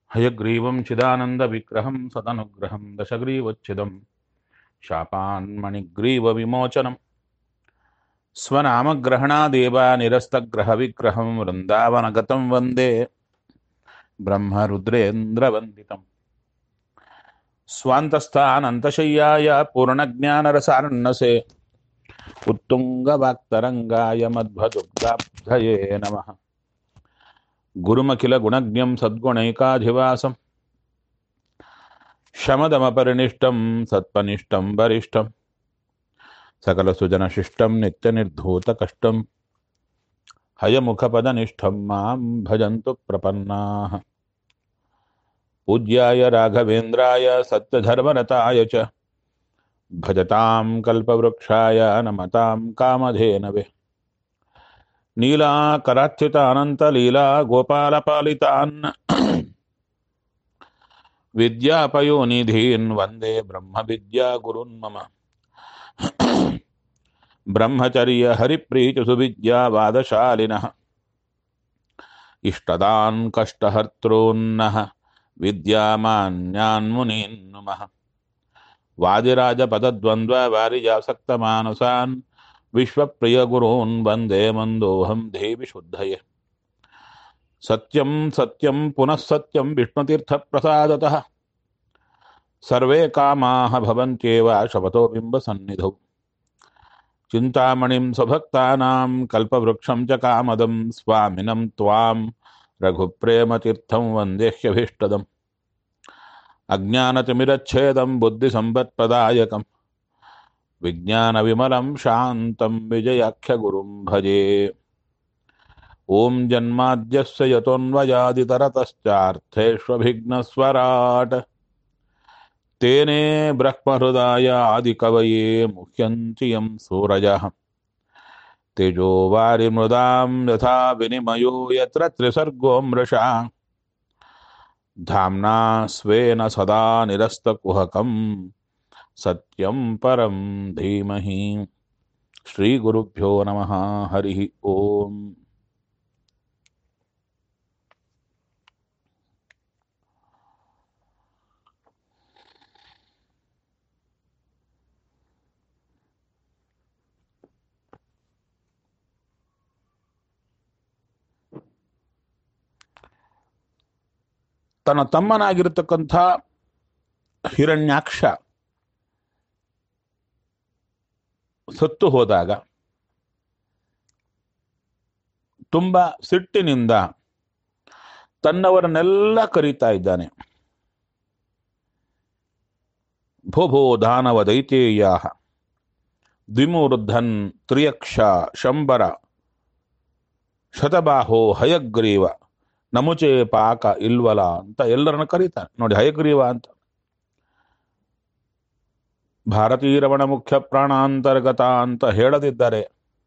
हयग्रीवं चिदानन्दविग्रहं सदनुग्रहं दशग्रीवच्छिदं शापान्मणिग्रीवविमोचनं स्वनामग्रहणादेव निरस्तग्रहविग्रहं वृन्दावनगतं वन्दे ब्रह्मरुद्रेन्द्रवन्दितम् स्वान्तस्थानन्तशय्याय पूर्णज्ञानरसार्णसे उत्तुङ्गवाक्तरङ्गाय मध्वदुग्धाब्धये नमः गुरुमखिलगुणज्ञं सद्गुणैकाधिवासं शमदमपरिनिष्टं सत्पनिष्ठं वरिष्ठं सकलसुजनशिष्टं नित्यनिर्धूतकष्टं हयमुखपदनिष्ठं मां भजन्तु प्रपन्नाः पूज्याय राघवेन्द्राय सत्यधर्मरताय च भजतां कल्पवृक्षाय नमतां कामधेनवे नीलाकराच्युतानन्तलीला गोपालपालितान् विद्यापयोनिधीन् वन्दे ब्रह्मविद्यागुरुन् मम ब्रह्मचर्यहरिप्रीतिसुविद्यावादशालिनः इष्टदान् कष्टहर्तॄन्नः विद्यामान्यान् मुनीन् नुमः वादिराजपदद्वन्द्ववारिजासक्तमानसान् विश्वप्रियगुरून् वन्दे मन्दोऽहं देवि शुद्धये सत्यं सत्यं पुनः सत्यं विष्णुतीर्थप्रसादतः सर्वे कामाः भवन्त्येव शपथो बिम्बसन्निधौ चिन्तामणिं स्वभक्तानां कल्पवृक्षं च कामदं स्वामिनं त्वां रघुप्रेमतीर्थं वन्देह्यभीष्टदम् अज्ञानतिमिरच्छेदं बुद्धिसम्पत्प्रदायकम् विज्ञानविमलं शान्तं विजयाख्यगुरुं भजे ॐ जन्माद्यस्य यतोऽन्वयादितरतश्चार्थेष्वभिघ्नस्वराट् तेने ब्रह्महृदाय आदिकवये मुह्यन्ति यं सूरजः तेजो वारिमृदां यथा विनिमयो यत्र त्रिसर्गो मृषा धाम्ना स्वेन सदा निरस्तकुहकं सत्यं परं धीमहि श्रीगुरुभ्यो नमः हरिः ओम् ತನ್ನ ತಮ್ಮನಾಗಿರ್ತಕ್ಕಂಥ ಹಿರಣ್ಯಾಕ್ಷ ಸತ್ತು ಹೋದಾಗ ತುಂಬ ಸಿಟ್ಟಿನಿಂದ ತನ್ನವರನ್ನೆಲ್ಲ ಕರೀತಾ ಇದ್ದಾನೆ ಭೋಭೋ ದಾನವ ದೈತೇಯ ದ್ವಿಮೂರ್ಧನ್ ತ್ರಿಯಕ್ಷ ಶಂಬರ ಶತಬಾಹೋ ಹಯಗ್ರೀವ ನಮುಚೆ ಪಾಕ ಇಲ್ವಲ ಅಂತ ಎಲ್ಲರನ್ನ ಕರೀತಾನೆ ನೋಡಿ ಹಯಗ್ರೀವ ಅಂತ ಭಾರತೀರಮಣ ಮುಖ್ಯ ಪ್ರಾಣಾಂತರ್ಗತ ಅಂತ ಹೇಳದಿದ್ದಾರೆ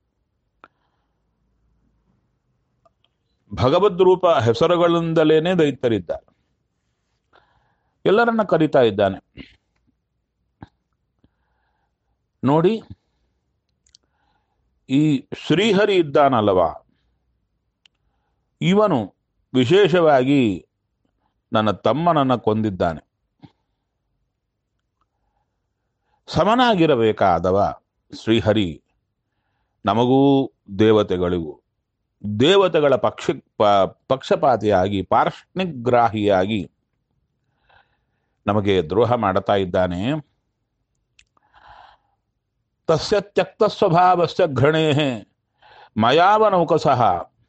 ಭಗವದ್ ರೂಪ ಹೆಸರುಗಳಿಂದಲೇನೆ ದೈತ್ಯರಿದ್ದಾರೆ ಎಲ್ಲರನ್ನ ಕರೀತಾ ಇದ್ದಾನೆ ನೋಡಿ ಈ ಶ್ರೀಹರಿ ಇದ್ದಾನಲ್ವಾ ಇವನು ವಿಶೇಷವಾಗಿ ನನ್ನ ತಮ್ಮನನ್ನು ಕೊಂದಿದ್ದಾನೆ ಸಮನಾಗಿರಬೇಕಾದವ ಶ್ರೀಹರಿ ನಮಗೂ ದೇವತೆಗಳಿಗೂ ದೇವತೆಗಳ ಪಕ್ಷ ಪ- ಪಕ್ಷಪಾತಿಯಾಗಿ ಪಾರ್ಶ್ನಿಗ್ರಾಹಿಯಾಗಿ ನಮಗೆ ದ್ರೋಹ ಮಾಡುತ್ತಾ ಇದ್ದಾನೆ ತಸ್ಯ ತ್ಯಕ್ತ ಸ್ವಭಾವಸ್ಯ ಘೃಣೇ ಮಯಾವನೌಕಸಃ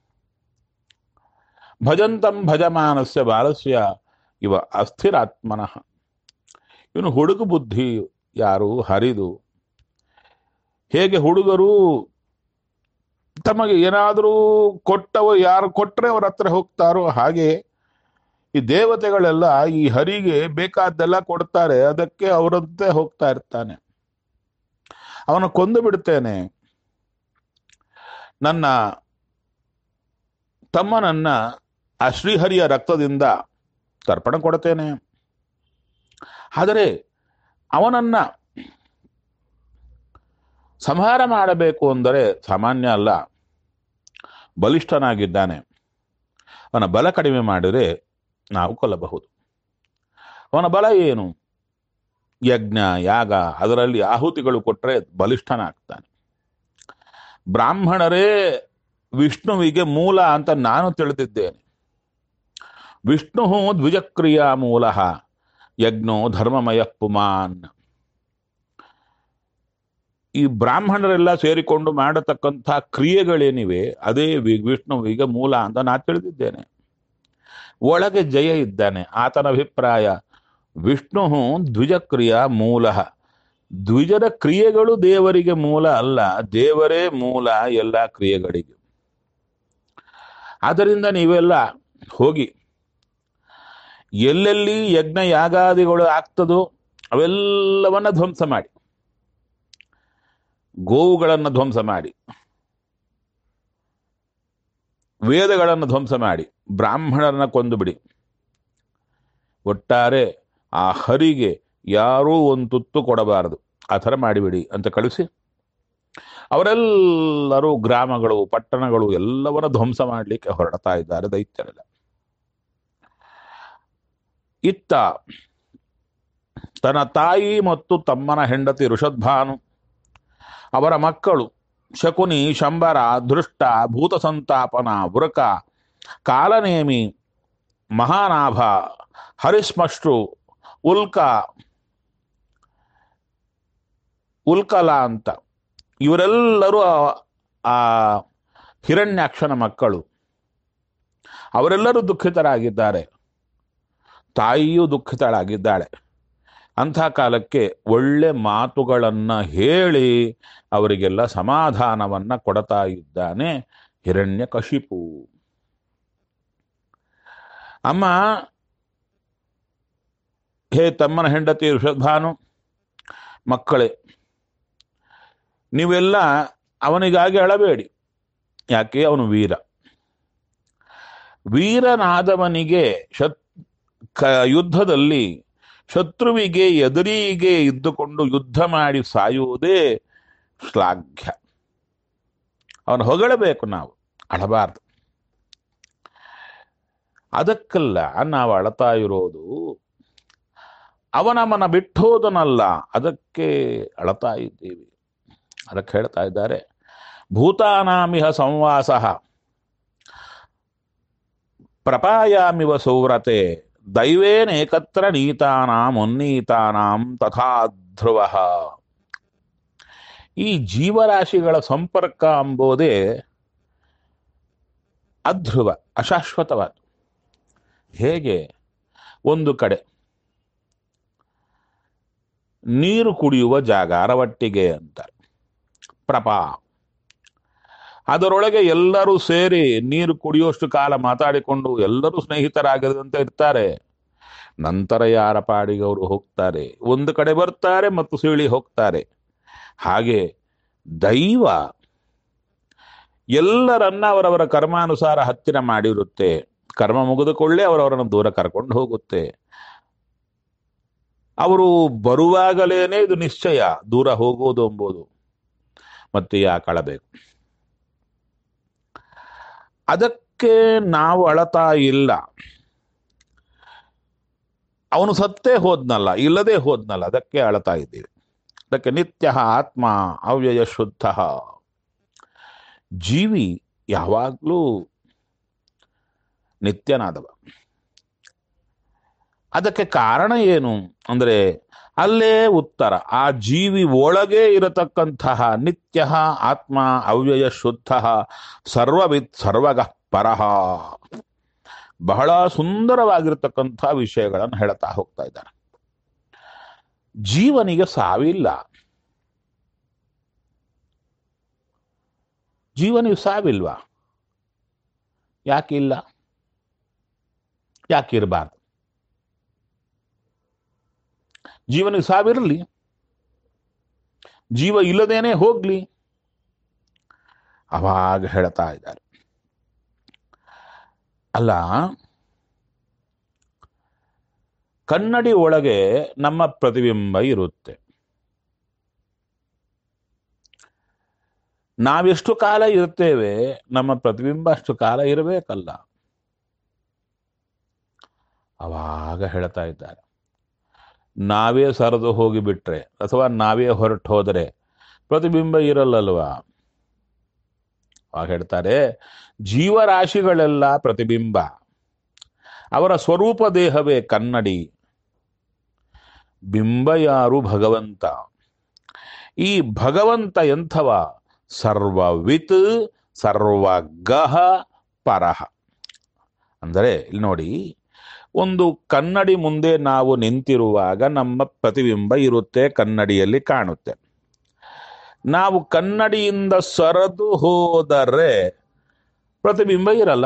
ಭಜಂತಂ ಭಜಮಾನಸ್ಯ ಬಾಲಸ್ಯ ಇವ ಅಸ್ಥಿರಾತ್ಮನಃ ಇವನು ಹುಡುಗ ಬುದ್ಧಿ ಯಾರು ಹರಿದು ಹೇಗೆ ಹುಡುಗರು ತಮಗೆ ಏನಾದರೂ ಕೊಟ್ಟವ ಯಾರು ಕೊಟ್ಟರೆ ಅವ್ರ ಹತ್ರ ಹೋಗ್ತಾರೋ ಹಾಗೆ ಈ ದೇವತೆಗಳೆಲ್ಲ ಈ ಹರಿಗೆ ಬೇಕಾದ್ದೆಲ್ಲ ಕೊಡ್ತಾರೆ ಅದಕ್ಕೆ ಅವರಂತೆ ಹೋಗ್ತಾ ಇರ್ತಾನೆ ಅವನ ಕೊಂದು ಬಿಡ್ತೇನೆ ನನ್ನ ತಮ್ಮನನ್ನ ಆ ಶ್ರೀಹರಿಯ ರಕ್ತದಿಂದ ತರ್ಪಣ ಕೊಡ್ತೇನೆ ಆದರೆ ಅವನನ್ನ ಸಂಹಾರ ಮಾಡಬೇಕು ಅಂದರೆ ಸಾಮಾನ್ಯ ಅಲ್ಲ ಬಲಿಷ್ಠನಾಗಿದ್ದಾನೆ ಅವನ ಬಲ ಕಡಿಮೆ ಮಾಡಿದರೆ ನಾವು ಕೊಲ್ಲಬಹುದು ಅವನ ಬಲ ಏನು ಯಜ್ಞ ಯಾಗ ಅದರಲ್ಲಿ ಆಹುತಿಗಳು ಕೊಟ್ಟರೆ ಬಲಿಷ್ಠನಾಗ್ತಾನೆ ಬ್ರಾಹ್ಮಣರೇ ವಿಷ್ಣುವಿಗೆ ಮೂಲ ಅಂತ ನಾನು ತಿಳಿದಿದ್ದೇನೆ ವಿಷ್ಣು ದ್ವಿಜಕ್ರಿಯಾ ಮೂಲ ಯಜ್ಞೋ ಧರ್ಮಮಯ ಪುಮಾನ್ ಈ ಬ್ರಾಹ್ಮಣರೆಲ್ಲ ಸೇರಿಕೊಂಡು ಮಾಡತಕ್ಕಂಥ ಕ್ರಿಯೆಗಳೇನಿವೆ ಅದೇ ವಿ- ವಿಷ್ಣುವಿಗೆ ಮೂಲ ಅಂತ ನಾ ತಿಳಿದಿದ್ದೇನೆ ಒಳಗೆ ಜಯ ಇದ್ದಾನೆ ಆತನ ಅಭಿಪ್ರಾಯ ವಿಷ್ಣು ದ್ವಿಜಕ್ರಿಯ ಮೂಲ ದ್ವಿಜರ ಕ್ರಿಯೆಗಳು ದೇವರಿಗೆ ಮೂಲ ಅಲ್ಲ ದೇವರೇ ಮೂಲ ಎಲ್ಲ ಕ್ರಿಯೆಗಳಿಗೆ ಆದ್ದರಿಂದ ನೀವೆಲ್ಲ ಹೋಗಿ ಎಲ್ಲೆಲ್ಲಿ ಯಜ್ಞ ಯಾಗಾದಿಗಳು ಆಗ್ತದೋ ಅವೆಲ್ಲವನ್ನ ಧ್ವಂಸ ಮಾಡಿ ಗೋವುಗಳನ್ನು ಧ್ವಂಸ ಮಾಡಿ ವೇದಗಳನ್ನು ಧ್ವಂಸ ಮಾಡಿ ಬ್ರಾಹ್ಮಣರನ್ನ ಕೊಂದು ಬಿಡಿ ಒಟ್ಟಾರೆ ಆ ಹರಿಗೆ ಯಾರೂ ಒಂದು ತುತ್ತು ಕೊಡಬಾರದು ಆ ಥರ ಮಾಡಿಬಿಡಿ ಅಂತ ಕಳಿಸಿ ಅವರೆಲ್ಲರೂ ಗ್ರಾಮಗಳು ಪಟ್ಟಣಗಳು ಎಲ್ಲವನ್ನ ಧ್ವಂಸ ಮಾಡಲಿಕ್ಕೆ ಹೊರಡ್ತಾ ಇದ್ದಾರೆ ದೈತ್ಯರೆಲ್ಲ ಇತ್ತ ತನ್ನ ತಾಯಿ ಮತ್ತು ತಮ್ಮನ ಹೆಂಡತಿ ಋಷದ್ಭಾನು ಅವರ ಮಕ್ಕಳು ಶಕುನಿ ಶಂಬರ ದೃಷ್ಟ ಭೂತ ಸಂತಾಪನ ವೃಕ ಕಾಲನೇಮಿ ಮಹಾನಾಭ ಹರಿಸ್ಮಶ್ರು ಉಲ್ಕ ಉಲ್ಕಲ ಅಂತ ಇವರೆಲ್ಲರೂ ಆ- ಆ ಹಿರಣ್ಯಾಕ್ಷನ ಮಕ್ಕಳು ಅವರೆಲ್ಲರೂ ದುಃಖಿತರಾಗಿದ್ದಾರೆ ತಾಯಿಯೂ ದುಃಖಿತಳಾಗಿದ್ದಾಳೆ ಅಂಥ ಕಾಲಕ್ಕೆ ಒಳ್ಳೆ ಮಾತುಗಳನ್ನ ಹೇಳಿ ಅವರಿಗೆಲ್ಲ ಸಮಾಧಾನವನ್ನ ಕೊಡ್ತಾ ಇದ್ದಾನೆ ಹಿರಣ್ಯ ಕಶಿಪು ಅಮ್ಮ ಹೇ ತಮ್ಮನ ಹೆಂಡತಿ ಋಷಭಾನು ಮಕ್ಕಳೇ ನೀವೆಲ್ಲ ಅವನಿಗಾಗಿ ಅಳಬೇಡಿ ಯಾಕೆ ಅವನು ವೀರ ವೀರನಾದವನಿಗೆ ಶತ್ ಕ- ಯುದ್ಧದಲ್ಲಿ ಶತ್ರುವಿಗೆ ಎದುರಿಗೆ ಇದ್ದುಕೊಂಡು ಯುದ್ಧ ಮಾಡಿ ಸಾಯುವುದೇ ಶ್ಲಾಘ್ಯ ಅವನು ಹೊಗಳಬೇಕು ನಾವು ಅಳಬಾರ್ದು ಅದಕ್ಕಲ್ಲ ನಾವು ಅಳತಾ ಇರೋದು ಅವನವನ ಬಿಟ್ಟೋದನಲ್ಲ ಅದಕ್ಕೆ ಅಳತಾ ಇದ್ದೀವಿ ಅದಕ್ಕೆ ಹೇಳ್ತಾ ಇದ್ದಾರೆ ಭೂತಾನಾಮಿಹ ಸಂವಾಸ ಪ್ರಪಾಯಾಮಿವ ಸೌವ್ರತೆ ದೈವೇನೇಕತ್ರ ನೀತಾನಾಂ ಉನ್ನೀತಾನಾಂ ತಥಾ ಧ್ರುವ ಈ ಜೀವರಾಶಿಗಳ ಸಂಪರ್ಕ ಎಂಬುದೇ ಅಧ್ರುವ ಅಶಾಶ್ವತವಾದ ಹೇಗೆ ಒಂದು ಕಡೆ ನೀರು ಕುಡಿಯುವ ಜಾಗ ಅರವಟ್ಟಿಗೆ ಅಂತಾರೆ ಪ್ರಪಾ ಅದರೊಳಗೆ ಎಲ್ಲರೂ ಸೇರಿ ನೀರು ಕುಡಿಯುವಷ್ಟು ಕಾಲ ಮಾತಾಡಿಕೊಂಡು ಎಲ್ಲರೂ ಸ್ನೇಹಿತರಾಗದಂತೆ ಇರ್ತಾರೆ ನಂತರ ಯಾರ ಪಾಡಿಗೆ ಅವರು ಹೋಗ್ತಾರೆ ಒಂದು ಕಡೆ ಬರ್ತಾರೆ ಮತ್ತು ಸೀಳಿ ಹೋಗ್ತಾರೆ ಹಾಗೆ ದೈವ ಎಲ್ಲರನ್ನ ಅವರವರ ಕರ್ಮಾನುಸಾರ ಹತ್ತಿರ ಮಾಡಿರುತ್ತೆ ಕರ್ಮ ಮುಗಿದುಕೊಳ್ಳೆ ಅವರವರನ್ನು ದೂರ ಕರ್ಕೊಂಡು ಹೋಗುತ್ತೆ ಅವರು ಬರುವಾಗಲೇನೆ ಇದು ನಿಶ್ಚಯ ದೂರ ಹೋಗೋದು ಎಂಬುದು ಮತ್ತೆ ಯಾಕೆ ಅಳಬೇಕು ಅದಕ್ಕೆ ನಾವು ಅಳತಾ ಇಲ್ಲ ಅವನು ಸತ್ತೇ ಹೋದ್ನಲ್ಲ ಇಲ್ಲದೆ ಹೋದ್ನಲ್ಲ ಅದಕ್ಕೆ ಅಳತಾ ಇದ್ದೀವಿ ಅದಕ್ಕೆ ನಿತ್ಯ ಆತ್ಮ ಅವ್ಯಯ ಶುದ್ಧ ಜೀವಿ ಯಾವಾಗಲೂ ನಿತ್ಯನಾದವ ಅದಕ್ಕೆ ಕಾರಣ ಏನು ಅಂದ್ರೆ ಅಲ್ಲೇ ಉತ್ತರ ಆ ಜೀವಿ ಒಳಗೆ ಇರತಕ್ಕಂತಹ ನಿತ್ಯ ಆತ್ಮ ಅವ್ಯಯ ಶುದ್ಧ ಸರ್ವವಿತ್ ಸರ್ವಗಃ ಪರಹ ಬಹಳ ಸುಂದರವಾಗಿರತಕ್ಕಂಥ ವಿಷಯಗಳನ್ನು ಹೇಳ್ತಾ ಹೋಗ್ತಾ ಇದ್ದಾನೆ ಜೀವನಿಗೆ ಸಾವಿಲ್ಲ ಜೀವನಿಗೆ ಸಾವಿಲ್ವಾ ಯಾಕಿಲ್ಲ ಯಾಕಿರಬಾರ್ದು ಜೀವನಿಗೆ ಸಾವಿರಲಿ ಜೀವ ಇಲ್ಲದೇನೆ ಹೋಗ್ಲಿ ಅವಾಗ ಹೇಳ್ತಾ ಇದ್ದಾರೆ ಅಲ್ಲ ಕನ್ನಡಿ ಒಳಗೆ ನಮ್ಮ ಪ್ರತಿಬಿಂಬ ಇರುತ್ತೆ ನಾವೆಷ್ಟು ಕಾಲ ಇರ್ತೇವೆ ನಮ್ಮ ಪ್ರತಿಬಿಂಬ ಅಷ್ಟು ಕಾಲ ಇರಬೇಕಲ್ಲ ಅವಾಗ ಹೇಳ್ತಾ ಇದ್ದಾರೆ ನಾವೇ ಸರಿದು ಹೋಗಿಬಿಟ್ರೆ ಅಥವಾ ನಾವೇ ಹೊರಟು ಹೋದರೆ ಪ್ರತಿಬಿಂಬ ಇರಲ್ಲಲ್ವಾ ಅವಾಗ ಹೇಳ್ತಾರೆ ಜೀವರಾಶಿಗಳೆಲ್ಲ ಪ್ರತಿಬಿಂಬ ಅವರ ಸ್ವರೂಪ ದೇಹವೇ ಕನ್ನಡಿ ಬಿಂಬ ಯಾರು ಭಗವಂತ ಈ ಭಗವಂತ ಎಂಥವ ಸರ್ವವಿತ್ ಸರ್ವಗಹ ಪರಹ ಅಂದರೆ ಇಲ್ಲಿ ನೋಡಿ ಒಂದು ಕನ್ನಡಿ ಮುಂದೆ ನಾವು ನಿಂತಿರುವಾಗ ನಮ್ಮ ಪ್ರತಿಬಿಂಬ ಇರುತ್ತೆ ಕನ್ನಡಿಯಲ್ಲಿ ಕಾಣುತ್ತೆ ನಾವು ಕನ್ನಡಿಯಿಂದ ಸರದು ಹೋದರೆ ಪ್ರತಿಬಿಂಬ ಇರಲ್ಲ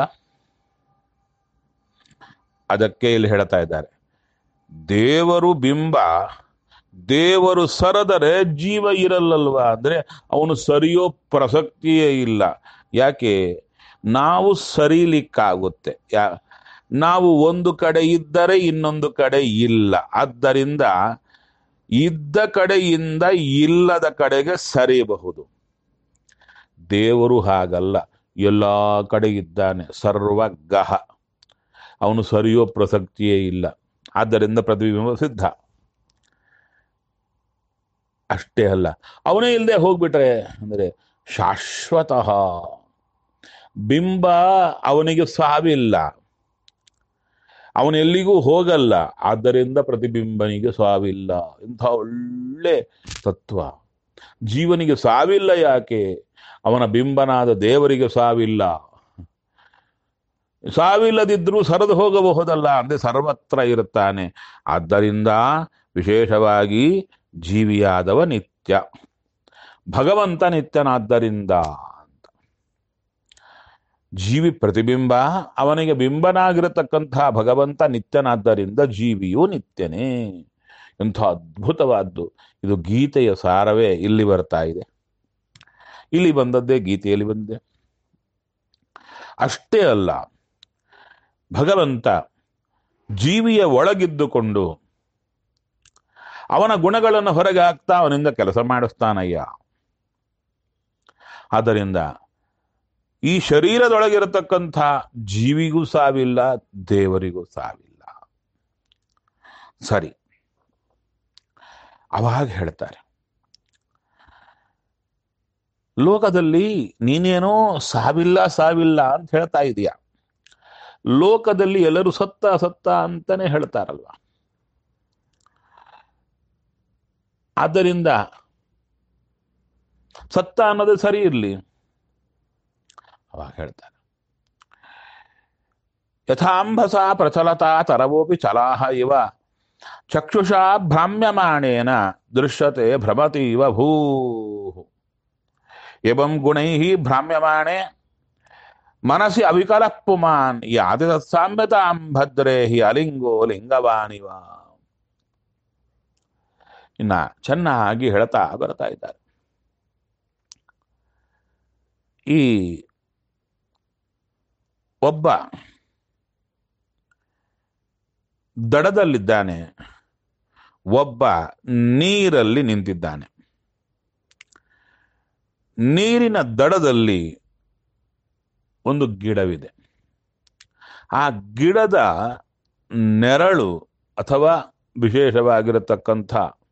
ಅದಕ್ಕೆ ಇಲ್ಲಿ ಹೇಳ್ತಾ ಇದ್ದಾರೆ ದೇವರು ಬಿಂಬ ದೇವರು ಸರದರೆ ಜೀವ ಇರಲ್ಲಲ್ವಾ ಅಂದ್ರೆ ಅವನು ಸರಿಯೋ ಪ್ರಸಕ್ತಿಯೇ ಇಲ್ಲ ಯಾಕೆ ನಾವು ಸರಿಲಿಕ್ಕಾಗುತ್ತೆ ಯಾ ನಾವು ಒಂದು ಕಡೆ ಇದ್ದರೆ ಇನ್ನೊಂದು ಕಡೆ ಇಲ್ಲ ಆದ್ದರಿಂದ ಇದ್ದ ಕಡೆಯಿಂದ ಇಲ್ಲದ ಕಡೆಗೆ ಸರಿಯಬಹುದು ದೇವರು ಹಾಗಲ್ಲ ಎಲ್ಲ ಕಡೆ ಇದ್ದಾನೆ ಸರ್ವಗಹ ಅವನು ಸರಿಯೋ ಪ್ರಸಕ್ತಿಯೇ ಇಲ್ಲ ಆದ್ದರಿಂದ ಪ್ರತಿಬಿಂಬ ಸಿದ್ಧ ಅಷ್ಟೇ ಅಲ್ಲ ಅವನೇ ಇಲ್ಲದೆ ಹೋಗ್ಬಿಟ್ರೆ ಅಂದರೆ ಶಾಶ್ವತಃ ಬಿಂಬ ಅವನಿಗೆ ಸಾವಿಲ್ಲ ಅವನೆಲ್ಲಿಗೂ ಹೋಗಲ್ಲ ಆದ್ದರಿಂದ ಪ್ರತಿಬಿಂಬನಿಗೆ ಸಾವಿಲ್ಲ ಇಂಥ ಒಳ್ಳೆ ತತ್ವ ಜೀವನಿಗೆ ಸಾವಿಲ್ಲ ಯಾಕೆ ಅವನ ಬಿಂಬನಾದ ದೇವರಿಗೆ ಸಾವಿಲ್ಲ ಸಾವಿಲ್ಲದಿದ್ರೂ ಸರಿದು ಹೋಗಬಹುದಲ್ಲ ಅಂದ್ರೆ ಸರ್ವತ್ರ ಇರುತ್ತಾನೆ ಆದ್ದರಿಂದ ವಿಶೇಷವಾಗಿ ಜೀವಿಯಾದವ ನಿತ್ಯ ಭಗವಂತ ನಿತ್ಯನಾದ್ದರಿಂದ ಅಂತ ಜೀವಿ ಪ್ರತಿಬಿಂಬ ಅವನಿಗೆ ಬಿಂಬನಾಗಿರತಕ್ಕಂಥ ಭಗವಂತ ನಿತ್ಯನಾದ್ದರಿಂದ ಜೀವಿಯು ನಿತ್ಯನೇ ಎಂಥ ಅದ್ಭುತವಾದ್ದು ಇದು ಗೀತೆಯ ಸಾರವೇ ಇಲ್ಲಿ ಬರ್ತಾ ಇದೆ ಇಲ್ಲಿ ಬಂದದ್ದೇ ಗೀತೆಯಲ್ಲಿ ಬಂದಿದೆ ಅಷ್ಟೇ ಅಲ್ಲ ಭಗವಂತ ಜೀವಿಯ ಒಳಗಿದ್ದುಕೊಂಡು ಅವನ ಗುಣಗಳನ್ನು ಹೊರಗೆ ಹಾಕ್ತಾ ಅವನಿಂದ ಕೆಲಸ ಮಾಡಿಸ್ತಾನಯ್ಯ ಆದ್ದರಿಂದ ಈ ಶರೀರದೊಳಗಿರತಕ್ಕಂಥ ಜೀವಿಗೂ ಸಾವಿಲ್ಲ ದೇವರಿಗೂ ಸಾವಿಲ್ಲ ಸರಿ ಅವಾಗ ಹೇಳ್ತಾರೆ ಲೋಕದಲ್ಲಿ ನೀನೇನೋ ಸಾವಿಲ್ಲ ಸಾವಿಲ್ಲ ಅಂತ ಹೇಳ್ತಾ ಇದೀಯ ಲೋಕದಲ್ಲಿ ಎಲ್ಲರೂ ಸತ್ತ ಸತ್ತ ಅಂತಾನೆ ಹೇಳ್ತಾರಲ್ವ ಆದ್ದರಿಂದ ಸತ್ತ ಅನ್ನೋದು ಸರಿ ಇರಲಿ ಅವಾಗ ಹೇಳ್ತಾರೆ ಯಥಾಂಬಸ ಪ್ರಚಲತಾ ತರವೋಪಿ ಚಲಾಹ ಇವ ಚಕ್ಷುಷಾ ಭ್ರಾಮ್ಯಮಾಣೇನ ದೃಶ್ಯತೆ ಭ್ರಮತೀವ ಭೂ ಎವಂ ಗುಣೈ ಭ್ರಾಮ್ಯಮಾಣೆ ಮನಸ್ಸಿ ಅವಿಕಲ ಪುಮಾನ್ ಯಾತಿ ತತ್ಸಾಮ್ಯತಾಂ ಭದ್ರೇ ಹಿ ಅಲಿಂಗೋ ಲಿಂಗವಾಣಿವ ಇನ್ನ ಚೆನ್ನಾಗಿ ಹೇಳ್ತಾ ಬರ್ತಾ ಇದ್ದಾರೆ ಈ ಒಬ್ಬ ದಡದಲ್ಲಿದ್ದಾನೆ ಒಬ್ಬ ನೀರಲ್ಲಿ ನಿಂತಿದ್ದಾನೆ ನೀರಿನ ದಡದಲ್ಲಿ ಒಂದು ಗಿಡವಿದೆ ಆ ಗಿಡದ ನೆರಳು ಅಥವಾ ವಿಶೇಷವಾಗಿರತಕ್ಕಂಥ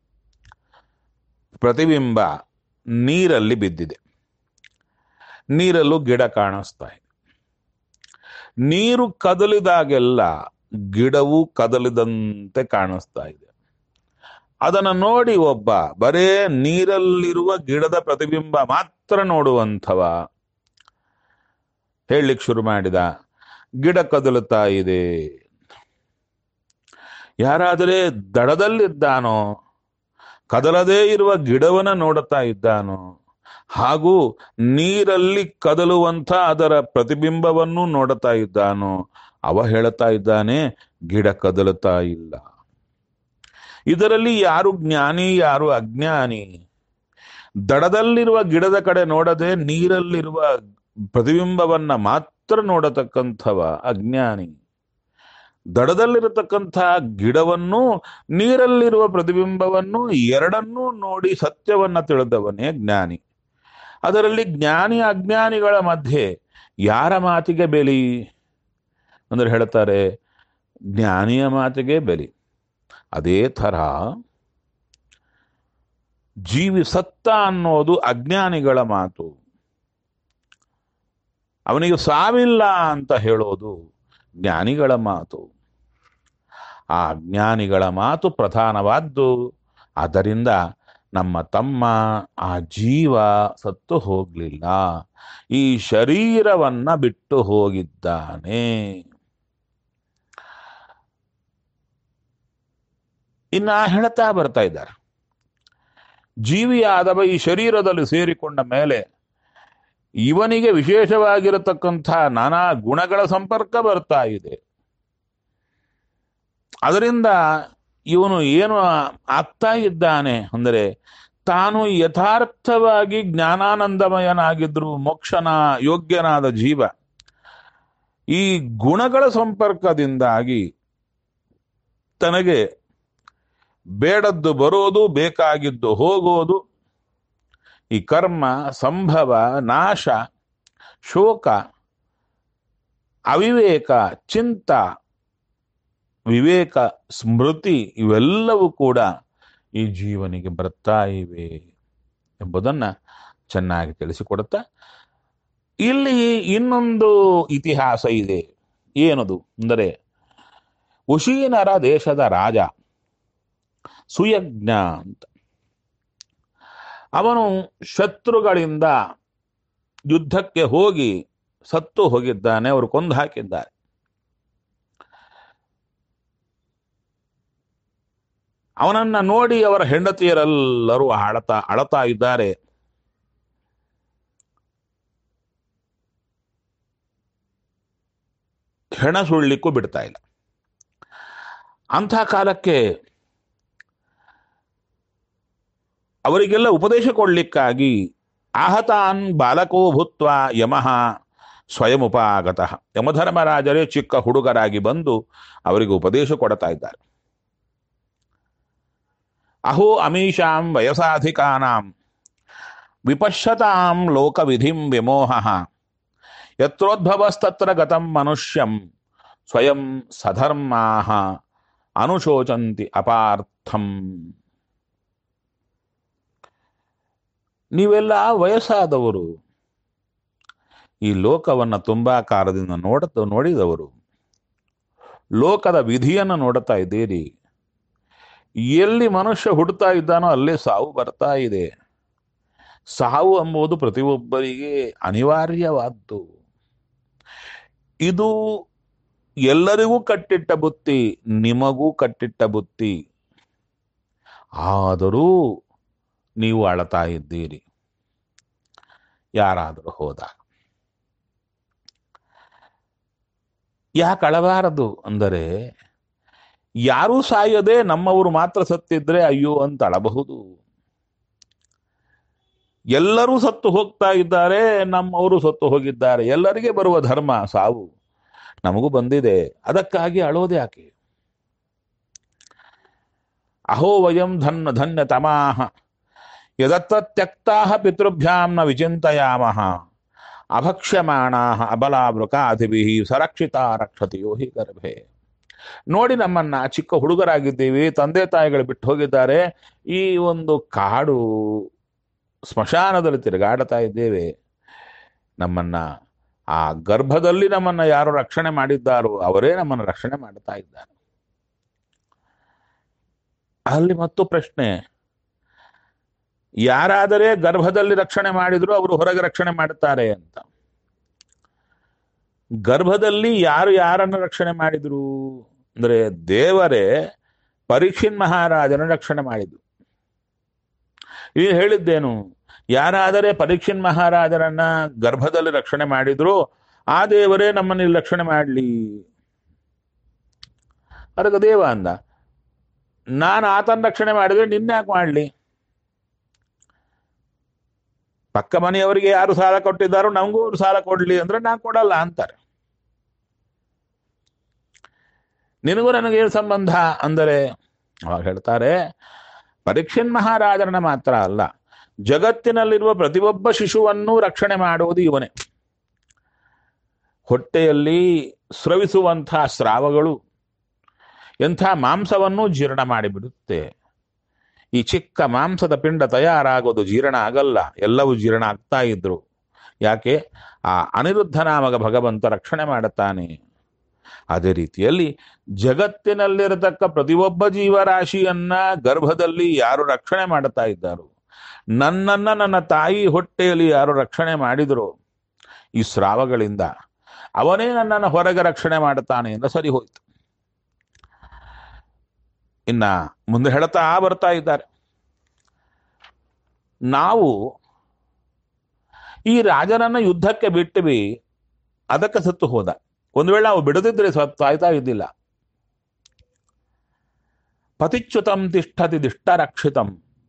ಪ್ರತಿಬಿಂಬ ನೀರಲ್ಲಿ ಬಿದ್ದಿದೆ ನೀರಲ್ಲೂ ಗಿಡ ಕಾಣಿಸ್ತಾ ಇದೆ ನೀರು ಕದಲಿದಾಗೆಲ್ಲ ಗಿಡವು ಕದಲಿದಂತೆ ಕಾಣಿಸ್ತಾ ಇದೆ ಅದನ್ನು ನೋಡಿ ಒಬ್ಬ ಬರೇ ನೀರಲ್ಲಿರುವ ಗಿಡದ ಪ್ರತಿಬಿಂಬ ಮಾತ್ರ ನೋಡುವಂಥವ ಹೇಳಲಿಕ್ಕೆ ಶುರು ಮಾಡಿದ ಗಿಡ ಕದಲುತ್ತಾ ಇದೆ ಯಾರಾದರೆ ದಡದಲ್ಲಿದ್ದಾನೋ ಕದಲದೇ ಇರುವ ಗಿಡವನ್ನ ನೋಡುತ್ತಾ ಇದ್ದಾನೋ ಹಾಗೂ ನೀರಲ್ಲಿ ಕದಲುವಂಥ ಅದರ ಪ್ರತಿಬಿಂಬವನ್ನು ನೋಡುತ್ತಾ ಇದ್ದಾನೋ ಅವ ಹೇಳುತ್ತಾ ಇದ್ದಾನೆ ಗಿಡ ಕದಲುತ್ತಾ ಇಲ್ಲ ಇದರಲ್ಲಿ ಯಾರು ಜ್ಞಾನಿ ಯಾರು ಅಜ್ಞಾನಿ ದಡದಲ್ಲಿರುವ ಗಿಡದ ಕಡೆ ನೋಡದೆ ನೀರಲ್ಲಿರುವ ಪ್ರತಿಬಿಂಬವನ್ನ ಮಾತ್ರ ನೋಡತಕ್ಕಂಥವ ಅಜ್ಞಾನಿ ದಡದಲ್ಲಿರತಕ್ಕಂಥ ಗಿಡವನ್ನು ನೀರಲ್ಲಿರುವ ಪ್ರತಿಬಿಂಬವನ್ನು ಎರಡನ್ನೂ ನೋಡಿ ಸತ್ಯವನ್ನ ತಿಳಿದವನೇ ಜ್ಞಾನಿ ಅದರಲ್ಲಿ ಜ್ಞಾನಿ ಅಜ್ಞಾನಿಗಳ ಮಧ್ಯೆ ಯಾರ ಮಾತಿಗೆ ಬೆಲಿ ಅಂದ್ರೆ ಹೇಳ್ತಾರೆ ಜ್ಞಾನಿಯ ಮಾತಿಗೆ ಬೆಲೆ ಅದೇ ಥರ ಜೀವಿ ಸತ್ತ ಅನ್ನೋದು ಅಜ್ಞಾನಿಗಳ ಮಾತು ಅವನಿಗೆ ಸಾವಿಲ್ಲ ಅಂತ ಹೇಳೋದು ಜ್ಞಾನಿಗಳ ಮಾತು ಆ ಜ್ಞಾನಿಗಳ ಮಾತು ಪ್ರಧಾನವಾದ್ದು ಆದ್ದರಿಂದ ನಮ್ಮ ತಮ್ಮ ಆ ಜೀವ ಸತ್ತು ಹೋಗಲಿಲ್ಲ ಈ ಶರೀರವನ್ನ ಬಿಟ್ಟು ಹೋಗಿದ್ದಾನೆ ಇನ್ನ ಹೇಳ್ತಾ ಬರ್ತಾ ಇದ್ದಾರೆ ಜೀವಿಯಾದವ ಈ ಶರೀರದಲ್ಲಿ ಸೇರಿಕೊಂಡ ಮೇಲೆ ಇವನಿಗೆ ವಿಶೇಷವಾಗಿರತಕ್ಕಂಥ ನಾನಾ ಗುಣಗಳ ಸಂಪರ್ಕ ಬರ್ತಾ ಇದೆ ಅದರಿಂದ ಇವನು ಏನು ಆಗ್ತಾ ಇದ್ದಾನೆ ಅಂದರೆ ತಾನು ಯಥಾರ್ಥವಾಗಿ ಜ್ಞಾನಾನಂದಮಯನಾಗಿದ್ರು ಮೋಕ್ಷನ ಯೋಗ್ಯನಾದ ಜೀವ ಈ ಗುಣಗಳ ಸಂಪರ್ಕದಿಂದಾಗಿ ತನಗೆ ಬೇಡದ್ದು ಬರೋದು ಬೇಕಾಗಿದ್ದು ಹೋಗೋದು ಈ ಕರ್ಮ ಸಂಭವ ನಾಶ ಶೋಕ ಅವಿವೇಕ ಚಿಂತ ವಿವೇಕ ಸ್ಮೃತಿ ಇವೆಲ್ಲವೂ ಕೂಡ ಈ ಜೀವನಿಗೆ ಬರ್ತಾ ಇವೆ ಎಂಬುದನ್ನ ಚೆನ್ನಾಗಿ ತಿಳಿಸಿಕೊಡುತ್ತಾ ಇಲ್ಲಿ ಇನ್ನೊಂದು ಇತಿಹಾಸ ಇದೆ ಏನದು ಅಂದರೆ ಉಶೀನರ ದೇಶದ ರಾಜ ಸುಯಜ್ಞ ಅಂತ ಅವನು ಶತ್ರುಗಳಿಂದ ಯುದ್ಧಕ್ಕೆ ಹೋಗಿ ಸತ್ತು ಹೋಗಿದ್ದಾನೆ ಅವರು ಕೊಂದು ಹಾಕಿದ್ದಾರೆ ಅವನನ್ನ ನೋಡಿ ಅವರ ಹೆಂಡತಿಯರೆಲ್ಲರೂ ಅಳತಾ ಅಳತಾ ಇದ್ದಾರೆ ಹೆಣ ಸುಳ್ಳಿಕ್ಕೂ ಬಿಡ್ತಾ ಇಲ್ಲ ಅಂಥ ಕಾಲಕ್ಕೆ ಅವರಿಗೆಲ್ಲ ಉಪದೇಶ ಕೊಡ್ಲಿಕ್ಕಾಗಿ ಆಹತಾನ್ ಬಾಲಕೋ ಭೂತ್ವ ಯಮಃ ಸ್ವಯಂ ಉಪಾಗತಃ ಯಮಧರ್ಮರಾಜರೇ ಚಿಕ್ಕ ಹುಡುಗರಾಗಿ ಬಂದು ಅವರಿಗೆ ಉಪದೇಶ ಕೊಡ್ತಾ ಇದ್ದಾರೆ ಅಹೋ ಅಮೀಷಾಂ ವಯಸಾಧಿಕಾನಾಂ ವಿಪಶ್ಯತಾಂ ಲೋಕವಿಧಿಂ ವಿಮೋಹ ಯತ್ರೋದ್ಭವಸ್ತತ್ರ ಗತಂ ಮನುಷ್ಯಂ ಸ್ವಯಂ ಸಧರ್ಮಾಹ ಅನುಶೋಚಂತಿ ಅಪಾರ್ಥಂ ನೀವೆಲ್ಲ ವಯಸ್ಸಾದವರು ಈ ಲೋಕವನ್ನು ತುಂಬಾ ಕಾಲದಿಂದ ನೋಡ ನೋಡಿದವರು ಲೋಕದ ವಿಧಿಯನ್ನು ನೋಡುತ್ತಾ ಇದ್ದೀರಿ ಎಲ್ಲಿ ಮನುಷ್ಯ ಹುಡ್ತಾ ಇದ್ದಾನೋ ಅಲ್ಲೇ ಸಾವು ಬರ್ತಾ ಇದೆ ಸಾವು ಎಂಬುದು ಪ್ರತಿಯೊಬ್ಬರಿಗೆ ಅನಿವಾರ್ಯವಾದ್ದು ಇದು ಎಲ್ಲರಿಗೂ ಕಟ್ಟಿಟ್ಟ ಬುತ್ತಿ ನಿಮಗೂ ಕಟ್ಟಿಟ್ಟ ಬುತ್ತಿ ಆದರೂ ನೀವು ಅಳತಾ ಇದ್ದೀರಿ ಯಾರಾದರೂ ಹೋದಾಗ ಯಾಕೆ ಅಳಬಾರದು ಅಂದರೆ ಯಾರೂ ಸಾಯದೆ ನಮ್ಮವರು ಮಾತ್ರ ಸತ್ತಿದ್ರೆ ಅಯ್ಯೋ ಅಂತ ಅಳಬಹುದು ಎಲ್ಲರೂ ಸತ್ತು ಹೋಗ್ತಾ ಇದ್ದಾರೆ ನಮ್ಮವರು ಸತ್ತು ಹೋಗಿದ್ದಾರೆ ಎಲ್ಲರಿಗೆ ಬರುವ ಧರ್ಮ ಸಾವು ನಮಗೂ ಬಂದಿದೆ ಅದಕ್ಕಾಗಿ ಅಳೋದು ಯಾಕೆ ಅಹೋ ವಯಂ ಧನ್ಯ ಧನ್ಯ ತಮಾಹ ಯದತ್ತ ತ್ಯಕ್ತಾ ಪಿತೃಭ್ಯಾಂ ನ ವಿಚಿಂತಯಾಮಹ ಅಭಕ್ಷ್ಯಮಾಣಾ ಅಬಲಾವೃಕಾಧಿಭಿ ಸರಕ್ಷಿತ ರಕ್ಷತಿಯೋ ಹಿ ಗರ್ಭೆ ನೋಡಿ ನಮ್ಮನ್ನ ಚಿಕ್ಕ ಹುಡುಗರಾಗಿದ್ದೀವಿ ತಂದೆ ತಾಯಿಗಳು ಬಿಟ್ಟು ಹೋಗಿದ್ದಾರೆ ಈ ಒಂದು ಕಾಡು ಸ್ಮಶಾನದಲ್ಲಿ ತಿರುಗಾಡ್ತಾ ಇದ್ದೇವೆ ನಮ್ಮನ್ನ ಆ ಗರ್ಭದಲ್ಲಿ ನಮ್ಮನ್ನ ಯಾರು ರಕ್ಷಣೆ ಮಾಡಿದ್ದಾರೋ ಅವರೇ ನಮ್ಮನ್ನು ರಕ್ಷಣೆ ಮಾಡ್ತಾ ಇದ್ದಾರೆ ಅಲ್ಲಿ ಮತ್ತು ಪ್ರಶ್ನೆ ಯಾರಾದರೆ ಗರ್ಭದಲ್ಲಿ ರಕ್ಷಣೆ ಮಾಡಿದ್ರು ಅವರು ಹೊರಗೆ ರಕ್ಷಣೆ ಮಾಡುತ್ತಾರೆ ಅಂತ ಗರ್ಭದಲ್ಲಿ ಯಾರು ಯಾರನ್ನು ರಕ್ಷಣೆ ಮಾಡಿದ್ರು ಅಂದ್ರೆ ದೇವರೇ ಪರೀಕ್ಷಿನ್ ಮಹಾರಾಜನ ರಕ್ಷಣೆ ಮಾಡಿದ್ರು ಈಗ ಹೇಳಿದ್ದೇನು ಯಾರಾದರೆ ಪರೀಕ್ಷಿನ್ ಮಹಾರಾಜರನ್ನ ಗರ್ಭದಲ್ಲಿ ರಕ್ಷಣೆ ಮಾಡಿದ್ರು ಆ ದೇವರೇ ನಮ್ಮನ್ನು ಇಲ್ಲಿ ರಕ್ಷಣೆ ಮಾಡಲಿ ಅದಕ್ಕೆ ದೇವ ಅಂದ ನಾನು ಆತನ ರಕ್ಷಣೆ ಮಾಡಿದ್ರೆ ನಿನ್ಯಾಕೆ ಮಾಡಲಿ ಪಕ್ಕ ಮನೆಯವರಿಗೆ ಯಾರು ಸಾಲ ಕೊಟ್ಟಿದ್ದಾರೋ ನಮಗೂ ಅವ್ರು ಸಾಲ ಕೊಡ್ಲಿ ಅಂದ್ರೆ ನಾನು ಕೊಡಲ್ಲ ಅಂತಾರೆ ನಿನಗೂ ನನಗೆ ಏನು ಸಂಬಂಧ ಅಂದರೆ ಅವಾಗ ಹೇಳ್ತಾರೆ ಪರೀಕ್ಷನ್ ಮಹಾರಾಜರನ್ನ ಮಾತ್ರ ಅಲ್ಲ ಜಗತ್ತಿನಲ್ಲಿರುವ ಪ್ರತಿಯೊಬ್ಬ ಶಿಶುವನ್ನು ರಕ್ಷಣೆ ಮಾಡುವುದು ಇವನೇ ಹೊಟ್ಟೆಯಲ್ಲಿ ಸ್ರವಿಸುವಂತಹ ಸ್ರಾವಗಳು ಎಂಥ ಮಾಂಸವನ್ನು ಜೀರ್ಣ ಮಾಡಿಬಿಡುತ್ತೆ ಈ ಚಿಕ್ಕ ಮಾಂಸದ ಪಿಂಡ ತಯಾರಾಗೋದು ಜೀರ್ಣ ಆಗಲ್ಲ ಎಲ್ಲವೂ ಜೀರ್ಣ ಆಗ್ತಾ ಇದ್ರು ಯಾಕೆ ಆ ಅನಿರುದ್ಧ ನಾಮಕ ಭಗವಂತ ರಕ್ಷಣೆ ಮಾಡುತ್ತಾನೆ ಅದೇ ರೀತಿಯಲ್ಲಿ ಜಗತ್ತಿನಲ್ಲಿರತಕ್ಕ ಪ್ರತಿಯೊಬ್ಬ ಜೀವರಾಶಿಯನ್ನ ಗರ್ಭದಲ್ಲಿ ಯಾರು ರಕ್ಷಣೆ ಮಾಡುತ್ತಾ ಇದ್ದಾರೋ ನನ್ನನ್ನ ನನ್ನ ತಾಯಿ ಹೊಟ್ಟೆಯಲ್ಲಿ ಯಾರು ರಕ್ಷಣೆ ಮಾಡಿದ್ರು ಈ ಸ್ರಾವಗಳಿಂದ ಅವನೇ ನನ್ನನ್ನು ಹೊರಗೆ ರಕ್ಷಣೆ ಮಾಡುತ್ತಾನೆ ಅಂತ ಸರಿ ಹೋಯ್ತು ಇನ್ನ ಮುಂದೆ ಹೇಳ್ತಾ ಬರ್ತಾ ಇದ್ದಾರೆ ನಾವು ಈ ರಾಜನನ್ನ ಯುದ್ಧಕ್ಕೆ ಬಿಟ್ಟಿವಿ ಅದಕ್ಕೆ ಸತ್ತು ಹೋದ ಒಂದು ವೇಳೆ ನಾವು ಬಿಡದಿದ್ರೆ ಸತ್ತು ಸಾಯ್ತಾ ಇದ್ದಿಲ್ಲ ಪತಿಚ್ಯುತಂ ತಿಷ್ಠತಿ ದಿಷ್ಟರಕ್ಷಿತಂ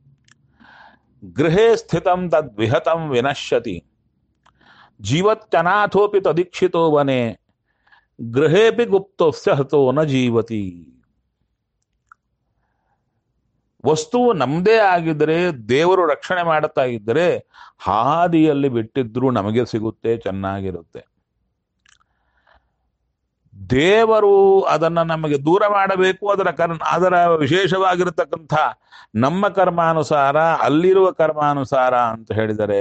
ಗೃಹೇ ಸ್ಥಿತಂ ತದ್ವಿಹತಂ ವಿನಶ್ಯತಿ ಜೀವತ್ಯನಾಥೋಪಿ ತದೀಕ್ಷಿತೋ ವನೆ ಗೃಹೇಪಿ ಗುಪ್ತೋಸ್ಯ ಹತೋ ನ ಜೀವತಿ ವಸ್ತುವು ನಮ್ದೇ ಆಗಿದ್ರೆ ದೇವರು ರಕ್ಷಣೆ ಮಾಡುತ್ತಾ ಇದ್ದರೆ ಹಾದಿಯಲ್ಲಿ ಬಿಟ್ಟಿದ್ರು ನಮಗೆ ಸಿಗುತ್ತೆ ಚೆನ್ನಾಗಿರುತ್ತೆ ದೇವರು ಅದನ್ನ ನಮಗೆ ದೂರ ಮಾಡಬೇಕು ಅದರ ಕರ್ಮ ಅದರ ವಿಶೇಷವಾಗಿರತಕ್ಕಂಥ ನಮ್ಮ ಕರ್ಮಾನುಸಾರ ಅಲ್ಲಿರುವ ಕರ್ಮಾನುಸಾರ ಅಂತ ಹೇಳಿದರೆ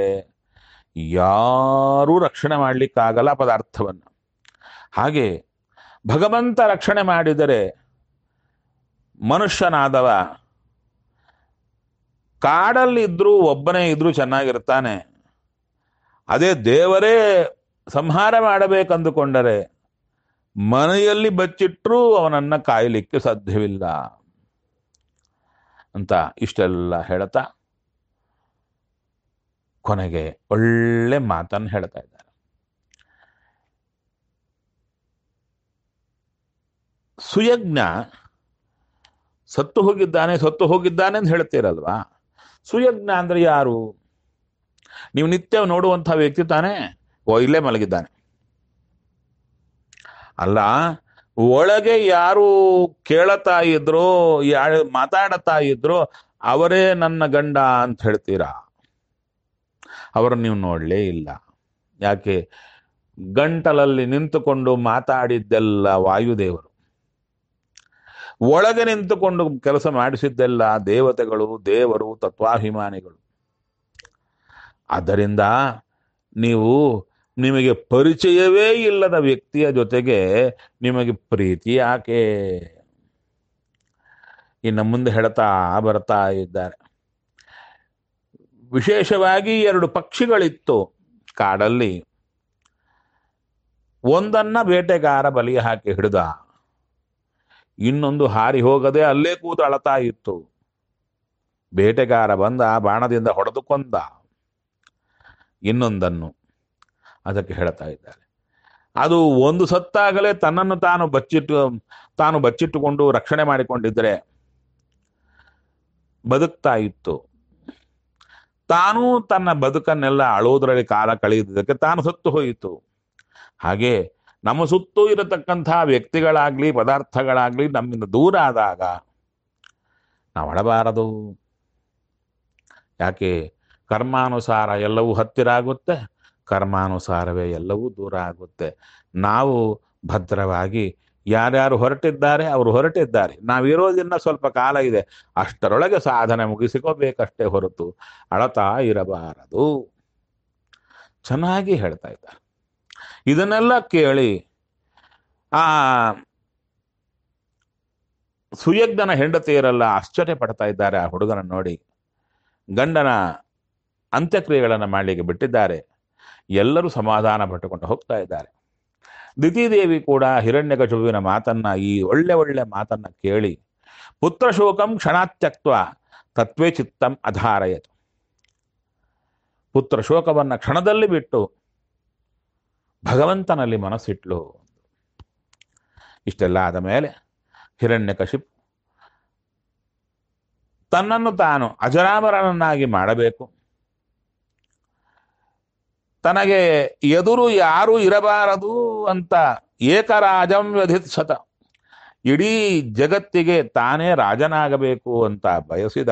ಯಾರೂ ರಕ್ಷಣೆ ಮಾಡಲಿಕ್ಕಾಗಲ್ಲ ಪದಾರ್ಥವನ್ನು ಹಾಗೆ ಭಗವಂತ ರಕ್ಷಣೆ ಮಾಡಿದರೆ ಮನುಷ್ಯನಾದವ ಕಾಡಲ್ಲಿ ಇದ್ರೂ ಒಬ್ಬನೇ ಇದ್ರೂ ಚೆನ್ನಾಗಿರ್ತಾನೆ ಅದೇ ದೇವರೇ ಸಂಹಾರ ಮಾಡಬೇಕಂದುಕೊಂಡರೆ ಮನೆಯಲ್ಲಿ ಬಚ್ಚಿಟ್ರೂ ಅವನನ್ನ ಕಾಯಲಿಕ್ಕೆ ಸಾಧ್ಯವಿಲ್ಲ ಅಂತ ಇಷ್ಟೆಲ್ಲ ಹೇಳ್ತಾ ಕೊನೆಗೆ ಒಳ್ಳೆ ಮಾತನ್ನು ಹೇಳ್ತಾ ಇದ್ದಾರೆ ಸುಯಜ್ಞ ಸತ್ತು ಹೋಗಿದ್ದಾನೆ ಸತ್ತು ಹೋಗಿದ್ದಾನೆ ಅಂತ ಹೇಳ್ತೀರಲ್ವಾ ಸುಯಜ್ಞ ಅಂದ್ರೆ ಯಾರು ನೀವು ನಿತ್ಯ ನೋಡುವಂಥ ವ್ಯಕ್ತಿ ತಾನೇ ಓ ಇಲ್ಲೇ ಮಲಗಿದ್ದಾನೆ ಅಲ್ಲ ಒಳಗೆ ಯಾರು ಕೇಳತಾ ಇದ್ರೋ ಯಾರು ಮಾತಾಡತಾ ಇದ್ರೋ ಅವರೇ ನನ್ನ ಗಂಡ ಅಂತ ಹೇಳ್ತೀರಾ ಅವರನ್ನು ನೀವು ನೋಡಲೇ ಇಲ್ಲ ಯಾಕೆ ಗಂಟಲಲ್ಲಿ ನಿಂತುಕೊಂಡು ಮಾತಾಡಿದ್ದೆಲ್ಲ ವಾಯುದೇವರು ಒಳಗೆ ನಿಂತುಕೊಂಡು ಕೆಲಸ ಮಾಡಿಸಿದ್ದೆಲ್ಲ ದೇವತೆಗಳು ದೇವರು ತತ್ವಾಭಿಮಾನಿಗಳು ಆದ್ದರಿಂದ ನೀವು ನಿಮಗೆ ಪರಿಚಯವೇ ಇಲ್ಲದ ವ್ಯಕ್ತಿಯ ಜೊತೆಗೆ ನಿಮಗೆ ಪ್ರೀತಿ ಯಾಕೆ ಇನ್ನು ಮುಂದೆ ಹೇಳ್ತಾ ಬರ್ತಾ ಇದ್ದಾರೆ ವಿಶೇಷವಾಗಿ ಎರಡು ಪಕ್ಷಿಗಳಿತ್ತು ಕಾಡಲ್ಲಿ ಒಂದನ್ನ ಬೇಟೆಗಾರ ಬಲಿ ಹಾಕಿ ಹಿಡಿದ ಇನ್ನೊಂದು ಹಾರಿ ಹೋಗದೆ ಅಲ್ಲೇ ಕೂತು ಅಳತಾ ಇತ್ತು ಬೇಟೆಗಾರ ಬಂದ ಬಾಣದಿಂದ ಹೊಡೆದು ಕೊಂದ ಇನ್ನೊಂದನ್ನು ಅದಕ್ಕೆ ಹೇಳ್ತಾ ಇದ್ದಾರೆ ಅದು ಒಂದು ಸತ್ತಾಗಲೇ ತನ್ನನ್ನು ತಾನು ಬಚ್ಚಿಟ್ಟು ತಾನು ಬಚ್ಚಿಟ್ಟುಕೊಂಡು ರಕ್ಷಣೆ ಮಾಡಿಕೊಂಡಿದ್ದರೆ ಬದುಕ್ತಾ ಇತ್ತು ತಾನೂ ತನ್ನ ಬದುಕನ್ನೆಲ್ಲ ಅಳೋದ್ರಲ್ಲಿ ಕಾಲ ಕಳೆಯುವುದಕ್ಕೆ ತಾನು ಸತ್ತು ಹೋಯಿತು ಹಾಗೆ ನಮ್ಮ ಸುತ್ತೂ ಇರತಕ್ಕಂಥ ವ್ಯಕ್ತಿಗಳಾಗ್ಲಿ ಪದಾರ್ಥಗಳಾಗ್ಲಿ ನಮ್ಮಿಂದ ದೂರ ಆದಾಗ ನಾವು ಅಳಬಾರದು ಯಾಕೆ ಕರ್ಮಾನುಸಾರ ಎಲ್ಲವೂ ಹತ್ತಿರ ಆಗುತ್ತೆ ಕರ್ಮಾನುಸಾರವೇ ಎಲ್ಲವೂ ದೂರ ಆಗುತ್ತೆ ನಾವು ಭದ್ರವಾಗಿ ಯಾರ್ಯಾರು ಹೊರಟಿದ್ದಾರೆ ಅವರು ಹೊರಟಿದ್ದಾರೆ ನಾವಿರೋದಿನ್ನ ಸ್ವಲ್ಪ ಕಾಲ ಇದೆ ಅಷ್ಟರೊಳಗೆ ಸಾಧನೆ ಮುಗಿಸಿಕೋಬೇಕಷ್ಟೇ ಹೊರತು ಅಳತಾ ಇರಬಾರದು ಚೆನ್ನಾಗಿ ಹೇಳ್ತಾ ಇದ್ದಾರೆ ಇದನ್ನೆಲ್ಲ ಕೇಳಿ ಆ ಸುಯಜ್ಞನ ಹೆಂಡತಿಯರೆಲ್ಲ ಆಶ್ಚರ್ಯ ಪಡ್ತಾ ಇದ್ದಾರೆ ಆ ಹುಡುಗನ ನೋಡಿ ಗಂಡನ ಅಂತ್ಯಕ್ರಿಯೆಗಳನ್ನು ಮಾಡಲಿಕ್ಕೆ ಬಿಟ್ಟಿದ್ದಾರೆ ಎಲ್ಲರೂ ಸಮಾಧಾನ ಪಟ್ಟುಕೊಂಡು ಹೋಗ್ತಾ ಇದ್ದಾರೆ ದಿತಿದೇವಿ ಕೂಡ ಹಿರಣ್ಯಕಶುವಿನ ಮಾತನ್ನ ಈ ಒಳ್ಳೆ ಒಳ್ಳೆ ಮಾತನ್ನ ಕೇಳಿ ಪುತ್ರ ಶೋಕಂ ಕ್ಷಣಾತ್ಯಕ್ತ್ವ ತತ್ವೇ ಚಿತ್ತಂ ಅಧಾರಯತು ಪುತ್ರ ಶೋಕವನ್ನ ಕ್ಷಣದಲ್ಲಿ ಬಿಟ್ಟು ಭಗವಂತನಲ್ಲಿ ಮನಸ್ಸಿಟ್ಲು ಇಷ್ಟೆಲ್ಲ ಆದ ಮೇಲೆ ಹಿರಣ್ಯಕಶಿಪ್ ತನ್ನನ್ನು ತಾನು ಅಜರಾಮರನನ್ನಾಗಿ ಮಾಡಬೇಕು ತನಗೆ ಎದುರು ಯಾರು ಇರಬಾರದು ಅಂತ ಏಕರಾಜಂ ವ್ಯಧಿತ್ಸತ ಇಡೀ ಜಗತ್ತಿಗೆ ತಾನೇ ರಾಜನಾಗಬೇಕು ಅಂತ ಬಯಸಿದ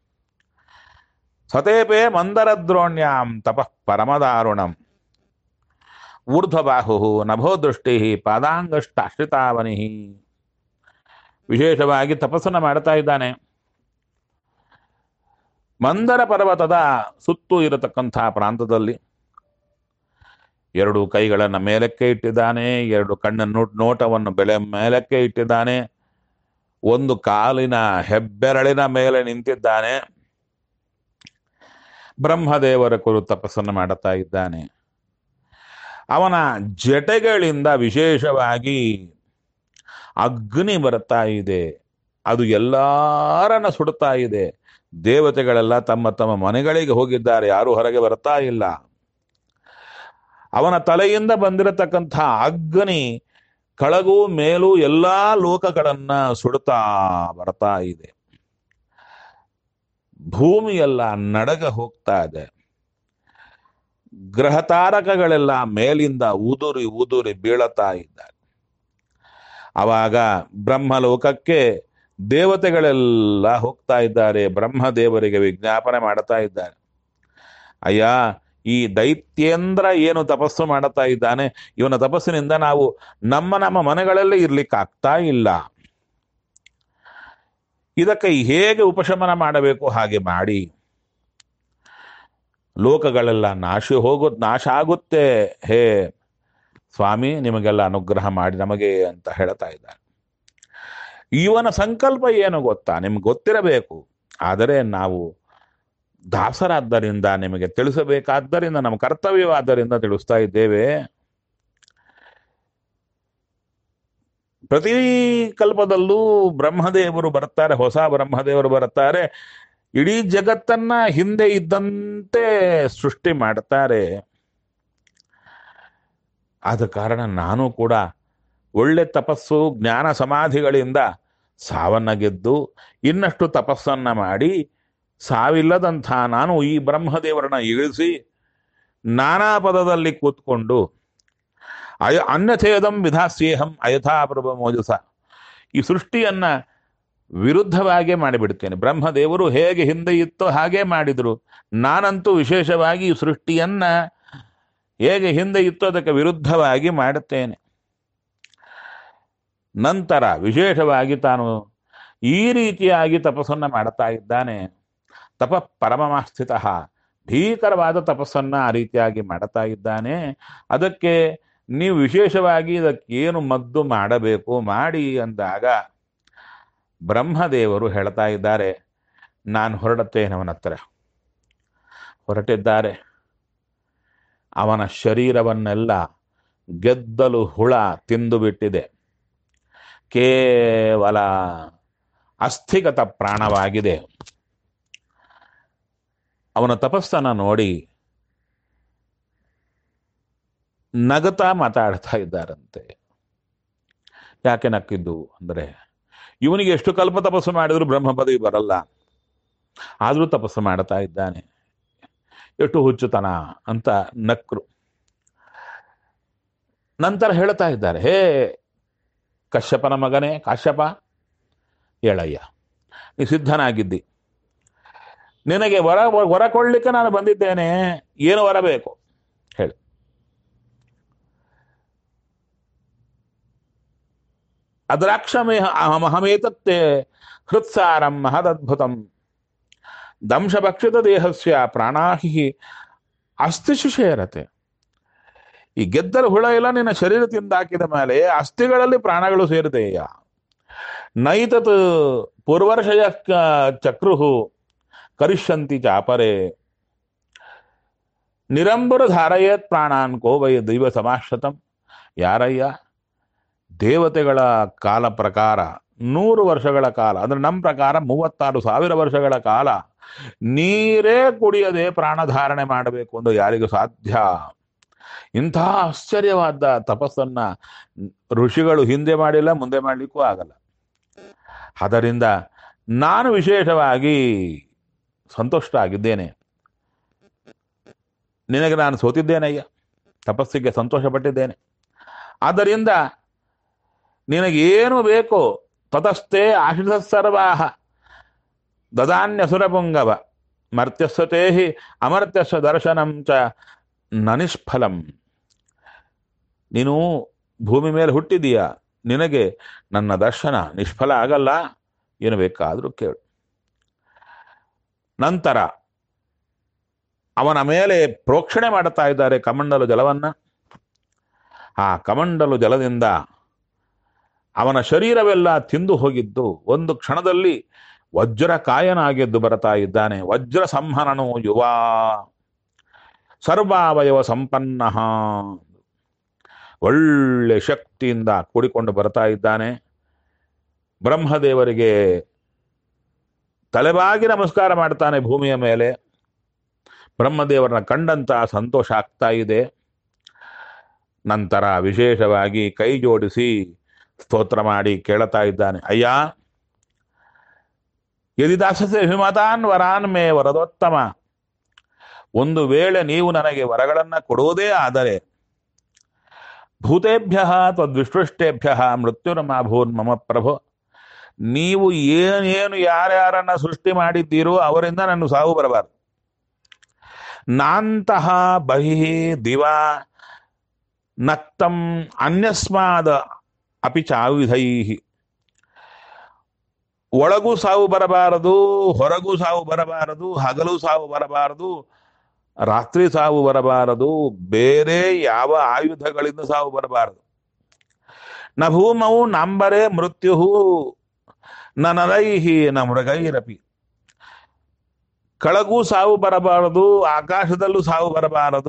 ಸತೇಪೇ ಮಂದರದ್ರೋಣ್ಯಾಂ ತಪಃ ಪರಮದಾರುಣಂ ಊರ್ಧ್ವಬಾಹು ನಭೋದೃಷ್ಟಿ ಪಾದಾಂಗಷ್ಟಾಶ್ರಿತಾವನಿ ವಿಶೇಷವಾಗಿ ತಪಸ್ಸನ್ನು ಮಾಡ್ತಾ ಇದ್ದಾನೆ ಮಂದರ ಪರ್ವತದ ಸುತ್ತು ಇರತಕ್ಕಂತಹ ಪ್ರಾಂತದಲ್ಲಿ ಎರಡು ಕೈಗಳನ್ನು ಮೇಲಕ್ಕೆ ಇಟ್ಟಿದ್ದಾನೆ ಎರಡು ಕಣ್ಣ ನೋಟವನ್ನು ಬೆಳೆ ಮೇಲಕ್ಕೆ ಇಟ್ಟಿದ್ದಾನೆ ಒಂದು ಕಾಲಿನ ಹೆಬ್ಬೆರಳಿನ ಮೇಲೆ ನಿಂತಿದ್ದಾನೆ ಬ್ರಹ್ಮದೇವರ ಕುರು ತಪಸ್ಸನ್ನು ಮಾಡುತ್ತಾ ಇದ್ದಾನೆ ಅವನ ಜಟೆಗಳಿಂದ ವಿಶೇಷವಾಗಿ ಅಗ್ನಿ ಬರ್ತಾ ಇದೆ ಅದು ಎಲ್ಲರನ್ನ ಸುಡುತ್ತಾ ಇದೆ ದೇವತೆಗಳೆಲ್ಲ ತಮ್ಮ ತಮ್ಮ ಮನೆಗಳಿಗೆ ಹೋಗಿದ್ದಾರೆ ಯಾರು ಹೊರಗೆ ಬರ್ತಾ ಇಲ್ಲ ಅವನ ತಲೆಯಿಂದ ಬಂದಿರತಕ್ಕಂಥ ಅಗ್ನಿ ಕೆಳಗೂ ಮೇಲೂ ಎಲ್ಲಾ ಲೋಕಗಳನ್ನ ಸುಡುತ್ತಾ ಬರ್ತಾ ಇದೆ ಭೂಮಿಯೆಲ್ಲ ನಡಗ ಹೋಗ್ತಾ ಇದೆ ಗ್ರಹ ತಾರಕಗಳೆಲ್ಲ ಮೇಲಿಂದ ಉದುರಿ ಉದುರಿ ಬೀಳತಾ ಇದ್ದಾರೆ ಅವಾಗ ಬ್ರಹ್ಮಲೋಕಕ್ಕೆ ದೇವತೆಗಳೆಲ್ಲ ಹೋಗ್ತಾ ಇದ್ದಾರೆ ಬ್ರಹ್ಮದೇವರಿಗೆ ವಿಜ್ಞಾಪನೆ ಮಾಡ್ತಾ ಇದ್ದಾರೆ ಅಯ್ಯ ಈ ದೈತ್ಯೇಂದ್ರ ಏನು ತಪಸ್ಸು ಮಾಡುತ್ತಾ ಇದ್ದಾನೆ ಇವನ ತಪಸ್ಸಿನಿಂದ ನಾವು ನಮ್ಮ ನಮ್ಮ ಮನೆಗಳಲ್ಲೇ ಇರ್ಲಿಕ್ಕೆ ಆಗ್ತಾ ಇಲ್ಲ ಇದಕ್ಕೆ ಹೇಗೆ ಉಪಶಮನ ಮಾಡಬೇಕು ಹಾಗೆ ಮಾಡಿ ಲೋಕಗಳೆಲ್ಲ ನಾಶ ಹೋಗು ನಾಶ ಆಗುತ್ತೆ ಹೇ ಸ್ವಾಮಿ ನಿಮಗೆಲ್ಲ ಅನುಗ್ರಹ ಮಾಡಿ ನಮಗೆ ಅಂತ ಹೇಳ್ತಾ ಇದ್ದಾರೆ ಇವನ ಸಂಕಲ್ಪ ಏನು ಗೊತ್ತಾ ನಿಮ್ಗೆ ಗೊತ್ತಿರಬೇಕು ಆದರೆ ನಾವು ದಾಸರಾದ್ದರಿಂದ ನಿಮಗೆ ತಿಳಿಸಬೇಕಾದ್ದರಿಂದ ನಮ್ಮ ಕರ್ತವ್ಯವಾದ್ದರಿಂದ ತಿಳಿಸ್ತಾ ಇದ್ದೇವೆ ಪ್ರತಿ ಕಲ್ಪದಲ್ಲೂ ಬ್ರಹ್ಮದೇವರು ಬರ್ತಾರೆ ಹೊಸ ಬ್ರಹ್ಮದೇವರು ಬರ್ತಾರೆ ಇಡೀ ಜಗತ್ತನ್ನ ಹಿಂದೆ ಇದ್ದಂತೆ ಸೃಷ್ಟಿ ಮಾಡ್ತಾರೆ ಆದ ಕಾರಣ ನಾನು ಕೂಡ ಒಳ್ಳೆ ತಪಸ್ಸು ಜ್ಞಾನ ಸಮಾಧಿಗಳಿಂದ ಸಾವನ್ನ ಗೆದ್ದು ಇನ್ನಷ್ಟು ತಪಸ್ಸನ್ನ ಮಾಡಿ ಸಾವಿಲ್ಲದಂಥ ನಾನು ಈ ಬ್ರಹ್ಮದೇವರನ್ನ ಇಳಿಸಿ ನಾನಾ ಪದದಲ್ಲಿ ಕೂತ್ಕೊಂಡು ಅಯ ಅನ್ಯಥೇದಂ ವಿಧಾಸ್ಯೇಹಂ ಅಯಥಾ ಪ್ರಭ ಮೋಜಸ ಈ ಸೃಷ್ಟಿಯನ್ನ ವಿರುದ್ಧವಾಗೇ ಮಾಡಿಬಿಡ್ತೇನೆ ಬ್ರಹ್ಮದೇವರು ಹೇಗೆ ಹಿಂದೆ ಇತ್ತೋ ಹಾಗೆ ಮಾಡಿದ್ರು ನಾನಂತೂ ವಿಶೇಷವಾಗಿ ಈ ಸೃಷ್ಟಿಯನ್ನ ಹೇಗೆ ಹಿಂದೆ ಇತ್ತೋ ಅದಕ್ಕೆ ವಿರುದ್ಧವಾಗಿ ಮಾಡುತ್ತೇನೆ ನಂತರ ವಿಶೇಷವಾಗಿ ತಾನು ಈ ರೀತಿಯಾಗಿ ತಪಸ್ಸನ್ನ ಮಾಡುತ್ತಾ ಇದ್ದಾನೆ ತಪ ಪರಮಸ್ಥಿತ ಭೀಕರವಾದ ತಪಸ್ಸನ್ನ ಆ ರೀತಿಯಾಗಿ ಮಾಡುತ್ತಾ ಇದ್ದಾನೆ ಅದಕ್ಕೆ ನೀವು ವಿಶೇಷವಾಗಿ ಇದಕ್ಕೆ ಏನು ಮದ್ದು ಮಾಡಬೇಕು ಮಾಡಿ ಅಂದಾಗ ಬ್ರಹ್ಮದೇವರು ಹೇಳ್ತಾ ಇದ್ದಾರೆ ನಾನು ಹೊರಡುತ್ತೇನೆ ಅವನ ಹತ್ರ ಹೊರಟಿದ್ದಾರೆ ಅವನ ಶರೀರವನ್ನೆಲ್ಲ ಗೆದ್ದಲು ಹುಳ ತಿಂದು ಬಿಟ್ಟಿದೆ ಕೇವಲ ಅಸ್ಥಿಗತ ಪ್ರಾಣವಾಗಿದೆ ಅವನ ತಪಸ್ಸನ್ನ ನೋಡಿ ನಗತಾ ಮಾತಾಡ್ತಾ ಇದ್ದಾರಂತೆ ಯಾಕೆ ನಕ್ಕಿದ್ದು ಅಂದರೆ ಇವನಿಗೆ ಎಷ್ಟು ಕಲ್ಪ ತಪಸ್ಸು ಮಾಡಿದ್ರು ಬ್ರಹ್ಮ ಪದವಿ ಬರಲ್ಲ ಆದರೂ ತಪಸ್ಸು ಮಾಡ್ತಾ ಇದ್ದಾನೆ ಎಷ್ಟು ಹುಚ್ಚುತನ ಅಂತ ನಕ್ರು ನಂತರ ಹೇಳ್ತಾ ಇದ್ದಾರೆ ಹೇ ಕಶ್ಯಪನ ಮಗನೇ ಕಾಶ್ಯಪ ಹೇಳಯ್ಯ ನೀ ಸಿದ್ಧನಾಗಿದ್ದಿ ನಿನಗೆ ವರ ವರ ಕೊಡ್ಲಿಕ್ಕೆ ನಾನು ಬಂದಿದ್ದೇನೆ ಏನು ವರ ಬೇಕು ಹೇಳಿ ಅದ್ರಾಕ್ಷಮೇ ಅಹಮೇತತ್ತೆ ಹೃತ್ಸಾರಂ ಮಹದದ್ಭುತಂ ದಂಶಭಕ್ಷಿತ ದೇಹಸ್ಯ ಪ್ರಾಣಾಹಿ ಅಸ್ಥಿಶುಷೇರತೆ ಈ ಗೆದ್ದಲು ಹುಳ ಎಲ್ಲ ನಿನ್ನ ಶರೀರ ತಿಂದಾಕಿದ ಮೇಲೆ ಅಸ್ಥಿಗಳಲ್ಲಿ ಪ್ರಾಣಗಳು ಸೇರುತ್ತೆಯ ನೈತತ್ ಪೂರ್ವರ್ಷಯ ಚಕ್ರುಹು ಕರಿಷ್ಯಂತಿ ಚಾಪರೆ ನಿರಂಬುರ ಧಾರಯತ್ ಪ್ರಾಣಾನ್ ಕೋವಯ ದೈವ ಸಮಾಶ್ರತಂ ಯಾರಯ್ಯ ದೇವತೆಗಳ ಕಾಲ ಪ್ರಕಾರ ನೂರು ವರ್ಷಗಳ ಕಾಲ ಅಂದ್ರೆ ನಮ್ಮ ಪ್ರಕಾರ ಮೂವತ್ತಾರು ಸಾವಿರ ವರ್ಷಗಳ ಕಾಲ ನೀರೇ ಕುಡಿಯದೆ ಪ್ರಾಣಧಾರಣೆ ಮಾಡಬೇಕು ಎಂದು ಯಾರಿಗೂ ಸಾಧ್ಯ ಇಂಥ ಆಶ್ಚರ್ಯವಾದ ತಪಸ್ಸನ್ನ ಋಷಿಗಳು ಹಿಂದೆ ಮಾಡಿಲ್ಲ ಮುಂದೆ ಮಾಡಲಿಕ್ಕೂ ಆಗಲ್ಲ ಅದರಿಂದ ನಾನು ವಿಶೇಷವಾಗಿ ಸಂತುಷ್ಟ ಆಗಿದ್ದೇನೆ ನಿನಗೆ ನಾನು ಸೋತಿದ್ದೇನಯ್ಯ ತಪಸ್ಸಿಗೆ ಸಂತೋಷಪಟ್ಟಿದ್ದೇನೆ ಆದ್ದರಿಂದ ನಿನಗೇನು ಬೇಕು ತತಸ್ಥೆ ಆಶ್ರಿತ ಸರ್ವಾಹ ದದಾನ್ಯಸುರಪುಂಗವ ಮರ್ತ್ಯಸ್ವತೇ ಅಮರ್ತ್ಯಸ್ವ ದರ್ಶನಂ ಚ ನನಿಷ್ಫಲಂ ನೀನು ಭೂಮಿ ಮೇಲೆ ಹುಟ್ಟಿದೀಯ ನಿನಗೆ ನನ್ನ ದರ್ಶನ ನಿಷ್ಫಲ ಆಗಲ್ಲ ಏನು ಬೇಕಾದರೂ ಕೇಳು ನಂತರ ಅವನ ಮೇಲೆ ಪ್ರೋಕ್ಷಣೆ ಮಾಡುತ್ತಾ ಇದ್ದಾರೆ ಕಮಂಡಲು ಜಲವನ್ನ ಆ ಕಮಂಡಲು ಜಲದಿಂದ ಅವನ ಶರೀರವೆಲ್ಲ ತಿಂದು ಹೋಗಿದ್ದು ಒಂದು ಕ್ಷಣದಲ್ಲಿ ವಜ್ರ ಕಾಯನಾಗೆದ್ದು ಬರ್ತಾ ಇದ್ದಾನೆ ವಜ್ರ ಸಂಹನನು ಯುವ ಸರ್ವಾವಯವ ಸಂಪನ್ನ ಒಳ್ಳೆ ಶಕ್ತಿಯಿಂದ ಕೂಡಿಕೊಂಡು ಬರ್ತಾ ಇದ್ದಾನೆ ಬ್ರಹ್ಮದೇವರಿಗೆ ತಲೆಬಾಗಿ ನಮಸ್ಕಾರ ಮಾಡ್ತಾನೆ ಭೂಮಿಯ ಮೇಲೆ ಬ್ರಹ್ಮದೇವರನ್ನ ಕಂಡಂತ ಸಂತೋಷ ಆಗ್ತಾ ಇದೆ ನಂತರ ವಿಶೇಷವಾಗಿ ಕೈ ಜೋಡಿಸಿ ಸ್ತೋತ್ರ ಮಾಡಿ ಕೇಳ್ತಾ ಇದ್ದಾನೆ ಅಯ್ಯ ಯದಿದಾಸಸೆ ಹಿಮತಾನ್ ವರಾನ್ ಮೇ ವರದೋತ್ತಮ ಒಂದು ವೇಳೆ ನೀವು ನನಗೆ ವರಗಳನ್ನ ಕೊಡುವುದೇ ಆದರೆ ಭೂತೇಭ್ಯ ತ್ವದ್ವಿಸೃಷ್ಟೇಭ್ಯ ಮೃತ್ಯುರಮಾಭೂನ್ ಮಮ ಪ್ರಭು ನೀವು ಏನೇನು ಯಾರ್ಯಾರನ್ನ ಸೃಷ್ಟಿ ಮಾಡಿದ್ದೀರೋ ಅವರಿಂದ ನನ್ನ ಸಾವು ಬರಬಾರದು ನಾಂತಹ ಬಹಿ ದಿವಾ ನಕ್ತಂ ಅನ್ಯಸ್ಮಾದ ಅಪಿ ಚಾವಿಧೈ ಒಳಗೂ ಸಾವು ಬರಬಾರದು ಹೊರಗೂ ಸಾವು ಬರಬಾರದು ಹಗಲು ಸಾವು ಬರಬಾರದು ರಾತ್ರಿ ಸಾವು ಬರಬಾರದು ಬೇರೆ ಯಾವ ಆಯುಧಗಳಿಂದ ಸಾವು ಬರಬಾರದು ನ ಭೂಮೌ ನಾಂಬರೆ ಮೃತ್ಯು ನ ನರೈಹಿ ನ ಮೃಗೈರಪಿ ಕೆಳಗೂ ಸಾವು ಬರಬಾರದು ಆಕಾಶದಲ್ಲೂ ಸಾವು ಬರಬಾರದು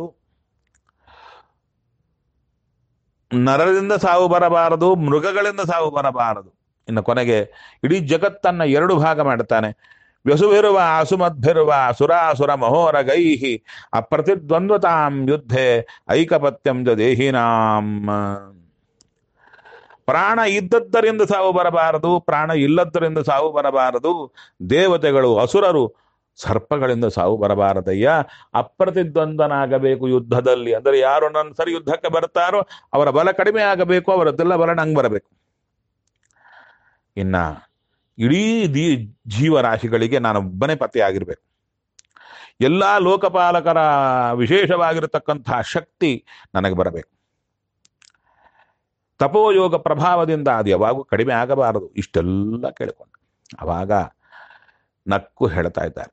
ನರರಿಂದ ಸಾವು ಬರಬಾರದು ಮೃಗಗಳಿಂದ ಸಾವು ಬರಬಾರದು ಇನ್ನು ಕೊನೆಗೆ ಇಡೀ ಜಗತ್ತನ್ನ ಎರಡು ಭಾಗ ಮಾಡ್ತಾನೆ ವ್ಯಸುಭಿರುವ ಅಸುಮದ್ಭಿರುವ ಸುರಾಸುರ ಮಹೋರ ಗೈಹಿ ಅಪ್ರತಿದ್ವಂದ್ವತಾಂ ಯುದ್ಧೆ ಐಕಪತ್ಯಂ ಜ ದೇಹಿನಾಂ ಪ್ರಾಣ ಇದ್ದದ್ದರಿಂದ ಸಾವು ಬರಬಾರದು ಪ್ರಾಣ ಇಲ್ಲದ್ದರಿಂದ ಸಾವು ಬರಬಾರದು ದೇವತೆಗಳು ಅಸುರರು ಸರ್ಪಗಳಿಂದ ಸಾವು ಬರಬಾರದಯ್ಯ ಅಪ್ರತಿದ್ವಂದನಾಗಬೇಕು ಯುದ್ಧದಲ್ಲಿ ಅಂದರೆ ಯಾರು ನನ್ನ ಸರಿ ಯುದ್ಧಕ್ಕೆ ಬರ್ತಾರೋ ಅವರ ಬಲ ಕಡಿಮೆ ಆಗಬೇಕು ಅವರದ್ದೆಲ್ಲ ಬಲ ನಂಗೆ ಬರಬೇಕು ಇನ್ನ ಇಡೀ ದಿ ಜೀವರಾಶಿಗಳಿಗೆ ನಾನೊಬ್ಬನೇ ಪತ್ತೆಯಾಗಿರ್ಬೇಕು ಎಲ್ಲ ಲೋಕಪಾಲಕರ ವಿಶೇಷವಾಗಿರತಕ್ಕಂತಹ ಶಕ್ತಿ ನನಗೆ ಬರಬೇಕು ತಪೋಯೋಗ ಪ್ರಭಾವದಿಂದ ಅದು ಯಾವಾಗೂ ಕಡಿಮೆ ಆಗಬಾರದು ಇಷ್ಟೆಲ್ಲ ಕೇಳಿಕೊಂಡು ಅವಾಗ ನಕ್ಕು ಹೇಳ್ತಾ ಇದ್ದಾರೆ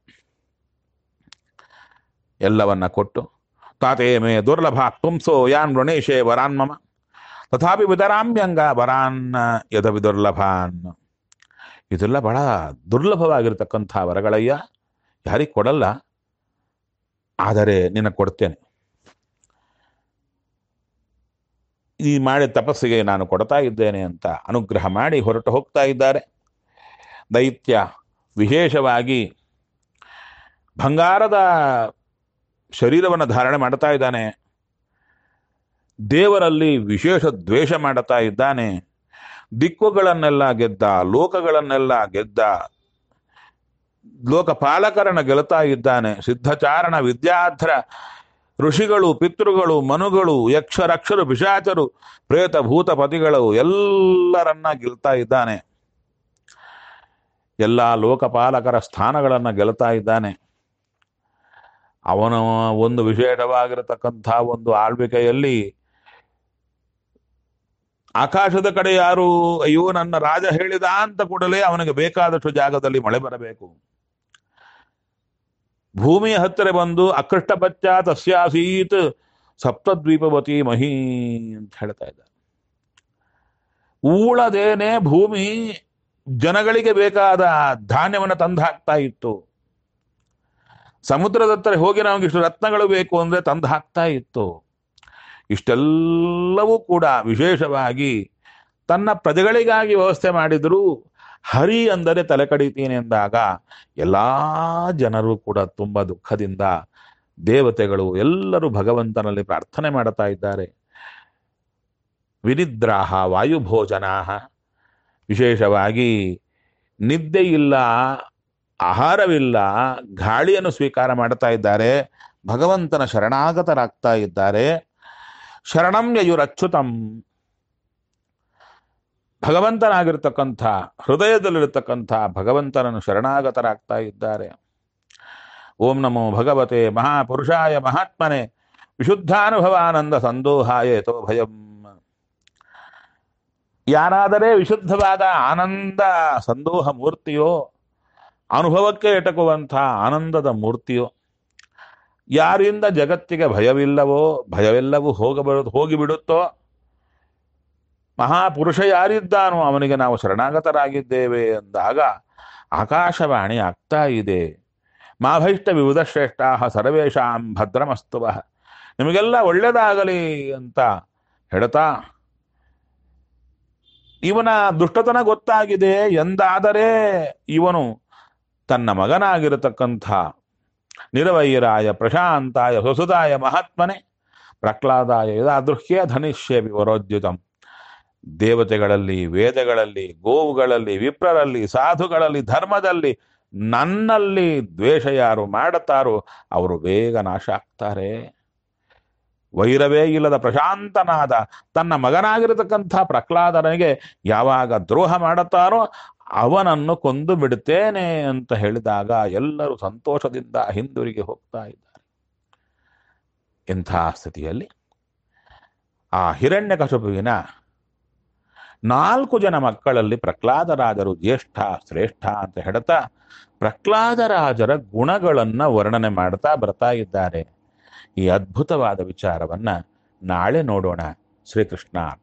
ಎಲ್ಲವನ್ನ ಕೊಟ್ಟು ತಾತೇ ಮೇ ದುರ್ಲಭ ಪುಂಸೋ ಯಾನ್ ವೃಣೇಶೇ ವರಾನ್ ಮಮ ತಥಾಪಿ ವಿತರಾಮ್ಯಂಗ ವರಾನ್ ಯದ ವಿದುರ್ಲಭಾನ್ ಇದೆಲ್ಲ ಬಹಳ ದುರ್ಲಭವಾಗಿರ್ತಕ್ಕಂಥ ವರಗಳಯ್ಯ ಯಾರಿಗೆ ಕೊಡಲ್ಲ ಆದರೆ ನಿನ್ನ ಕೊಡ್ತೇನೆ ಈ ಮಾಡಿದ ತಪಸ್ಸಿಗೆ ನಾನು ಕೊಡ್ತಾ ಇದ್ದೇನೆ ಅಂತ ಅನುಗ್ರಹ ಮಾಡಿ ಹೊರಟು ಹೋಗ್ತಾ ಇದ್ದಾರೆ ದೈತ್ಯ ವಿಶೇಷವಾಗಿ ಬಂಗಾರದ ಶರೀರವನ್ನು ಧಾರಣೆ ಮಾಡ್ತಾ ಇದ್ದಾನೆ ದೇವರಲ್ಲಿ ವಿಶೇಷ ದ್ವೇಷ ಮಾಡುತ್ತಾ ಇದ್ದಾನೆ ದಿಕ್ಕುಗಳನ್ನೆಲ್ಲ ಗೆದ್ದ ಲೋಕಗಳನ್ನೆಲ್ಲ ಗೆದ್ದ ಲೋಕಪಾಲಕರನ್ನ ಗೆಲ್ತಾ ಇದ್ದಾನೆ ಸಿದ್ಧಚಾರಣ ವಿದ್ಯಾಧರ ಋಷಿಗಳು ಪಿತೃಗಳು ಮನುಗಳು ಯಕ್ಷರಕ್ಷರು ಪಿಶಾಚರು ಪ್ರೇತ ಭೂತ ಪತಿಗಳು ಎಲ್ಲರನ್ನ ಗೆಲ್ತಾ ಇದ್ದಾನೆ ಎಲ್ಲ ಲೋಕಪಾಲಕರ ಸ್ಥಾನಗಳನ್ನ ಗೆಲ್ತಾ ಇದ್ದಾನೆ ಅವನ ಒಂದು ವಿಶೇಷವಾಗಿರತಕ್ಕಂಥ ಒಂದು ಆಳ್ವಿಕೆಯಲ್ಲಿ ಆಕಾಶದ ಕಡೆ ಯಾರು ಅಯ್ಯೋ ನನ್ನ ರಾಜ ಹೇಳಿದ ಅಂತ ಕೂಡಲೇ ಅವನಿಗೆ ಬೇಕಾದಷ್ಟು ಜಾಗದಲ್ಲಿ ಮಳೆ ಬರಬೇಕು ಭೂಮಿಯ ಹತ್ತಿರ ಬಂದು ಅಕೃಷ್ಟ ಬಚ್ಚ ತಸ್ಯಾಸೀತ್ ಸಪ್ತದ್ವೀಪವತಿ ಮಹಿ ಅಂತ ಹೇಳ್ತಾ ಇದ್ದಾರೆ ಊಳದೇನೆ ಭೂಮಿ ಜನಗಳಿಗೆ ಬೇಕಾದ ಧಾನ್ಯವನ್ನು ತಂದು ಹಾಕ್ತಾ ಇತ್ತು ಸಮುದ್ರದ ಹತ್ರ ಹೋಗಿ ನಮಗೆ ಇಷ್ಟು ರತ್ನಗಳು ಬೇಕು ಅಂದ್ರೆ ತಂದು ಹಾಕ್ತಾ ಇತ್ತು ಇಷ್ಟೆಲ್ಲವೂ ಕೂಡ ವಿಶೇಷವಾಗಿ ತನ್ನ ಪ್ರಜೆಗಳಿಗಾಗಿ ವ್ಯವಸ್ಥೆ ಮಾಡಿದ್ರು ಹರಿ ಅಂದರೆ ತಲೆ ಕಡಿತೀನಿ ಎಂದಾಗ ಎಲ್ಲಾ ಜನರು ಕೂಡ ತುಂಬಾ ದುಃಖದಿಂದ ದೇವತೆಗಳು ಎಲ್ಲರೂ ಭಗವಂತನಲ್ಲಿ ಪ್ರಾರ್ಥನೆ ಮಾಡುತ್ತಾ ಇದ್ದಾರೆ ವಿನಿದ್ರಾಹ ವಾಯುಭೋಜನಾಹ ವಿಶೇಷವಾಗಿ ನಿದ್ದೆ ಇಲ್ಲ ಆಹಾರವಿಲ್ಲ ಗಾಳಿಯನ್ನು ಸ್ವೀಕಾರ ಮಾಡ್ತಾ ಇದ್ದಾರೆ ಭಗವಂತನ ಶರಣಾಗತರಾಗ್ತಾ ಇದ್ದಾರೆ ಶರಣಂ ಯಯುರಚ್ಯುತಂ ಭಗವಂತನಾಗಿರ್ತಕ್ಕಂಥ ಹೃದಯದಲ್ಲಿರತಕ್ಕಂಥ ಭಗವಂತನನ್ನು ಶರಣಾಗತರಾಗ್ತಾ ಇದ್ದಾರೆ ಓಂ ನಮೋ ಭಗವತೆ ಮಹಾಪುರುಷಾಯ ಮಹಾತ್ಮನೆ ವಿಶುದ್ಧಾನುಭವಾನಂದ ಸಂದೋಹಾಯ ಯಥೋ ಭಯಂ ಯಾರಾದರೆ ವಿಶುದ್ಧವಾದ ಆನಂದ ಸಂದೋಹ ಮೂರ್ತಿಯೋ ಅನುಭವಕ್ಕೆ ಎಟಕುವಂಥ ಆನಂದದ ಮೂರ್ತಿಯೋ ಯಾರಿಂದ ಜಗತ್ತಿಗೆ ಭಯವಿಲ್ಲವೋ ಭಯವೆಲ್ಲವೂ ಹೋಗಬ ಹೋಗಿಬಿಡುತ್ತೋ ಮಹಾಪುರುಷ ಯಾರಿದ್ದಾನೋ ಅವನಿಗೆ ನಾವು ಶರಣಾಗತರಾಗಿದ್ದೇವೆ ಎಂದಾಗ ಆಕಾಶವಾಣಿ ಆಗ್ತಾ ಇದೆ ಮಾಭೈಷ್ಟ ವಿವಿಧ ಶ್ರೇಷ್ಠಾ ಸರ್ವೇಶಾಂ ಭದ್ರಮಸ್ತುವ ನಿಮಗೆಲ್ಲ ಒಳ್ಳೆಯದಾಗಲಿ ಅಂತ ಹೇಳ್ತಾ ಇವನ ದುಷ್ಟತನ ಗೊತ್ತಾಗಿದೆ ಎಂದಾದರೆ ಇವನು ತನ್ನ ಮಗನಾಗಿರತಕ್ಕಂಥ ನಿರವೈರಾಯ ಪ್ರಶಾಂತಾಯ ಹೊಸುದಾಯ ಮಹಾತ್ಮನೆ ಪ್ರಹ್ಲಾದಾಯ ಯದಾದೃಹ್ಯ ಧನಿಷ್ಯ ವಿವರೋದ್ಯುತಂ ದೇವತೆಗಳಲ್ಲಿ ವೇದಗಳಲ್ಲಿ ಗೋವುಗಳಲ್ಲಿ ವಿಪ್ರರಲ್ಲಿ ಸಾಧುಗಳಲ್ಲಿ ಧರ್ಮದಲ್ಲಿ ನನ್ನಲ್ಲಿ ದ್ವೇಷ ಯಾರು ಮಾಡುತ್ತಾರೋ ಅವರು ಬೇಗ ನಾಶ ಆಗ್ತಾರೆ ವೈರವೇ ಇಲ್ಲದ ಪ್ರಶಾಂತನಾದ ತನ್ನ ಮಗನಾಗಿರತಕ್ಕಂಥ ಪ್ರಹ್ಲಾದನಿಗೆ ಯಾವಾಗ ದ್ರೋಹ ಮಾಡುತ್ತಾರೋ ಅವನನ್ನು ಕೊಂದು ಬಿಡುತ್ತೇನೆ ಅಂತ ಹೇಳಿದಾಗ ಎಲ್ಲರೂ ಸಂತೋಷದಿಂದ ಹಿಂದಿರುಗಿ ಹೋಗ್ತಾ ಇದ್ದಾರೆ ಇಂಥ ಸ್ಥಿತಿಯಲ್ಲಿ ಆ ಹಿರಣ್ಯಕಶಪುವಿನ ನಾಲ್ಕು ಜನ ಮಕ್ಕಳಲ್ಲಿ ಪ್ರಹ್ಲಾದರಾಜರು ಜ್ಯೇಷ್ಠ ಶ್ರೇಷ್ಠ ಅಂತ ಹೇಳ್ತಾ ಪ್ರಹ್ಲಾದರಾಜರ ಗುಣಗಳನ್ನ ವರ್ಣನೆ ಮಾಡ್ತಾ ಬರ್ತಾ ಇದ್ದಾರೆ ಈ ಅದ್ಭುತವಾದ ವಿಚಾರವನ್ನ ನಾಳೆ ನೋಡೋಣ ಶ್ರೀಕೃಷ್ಣ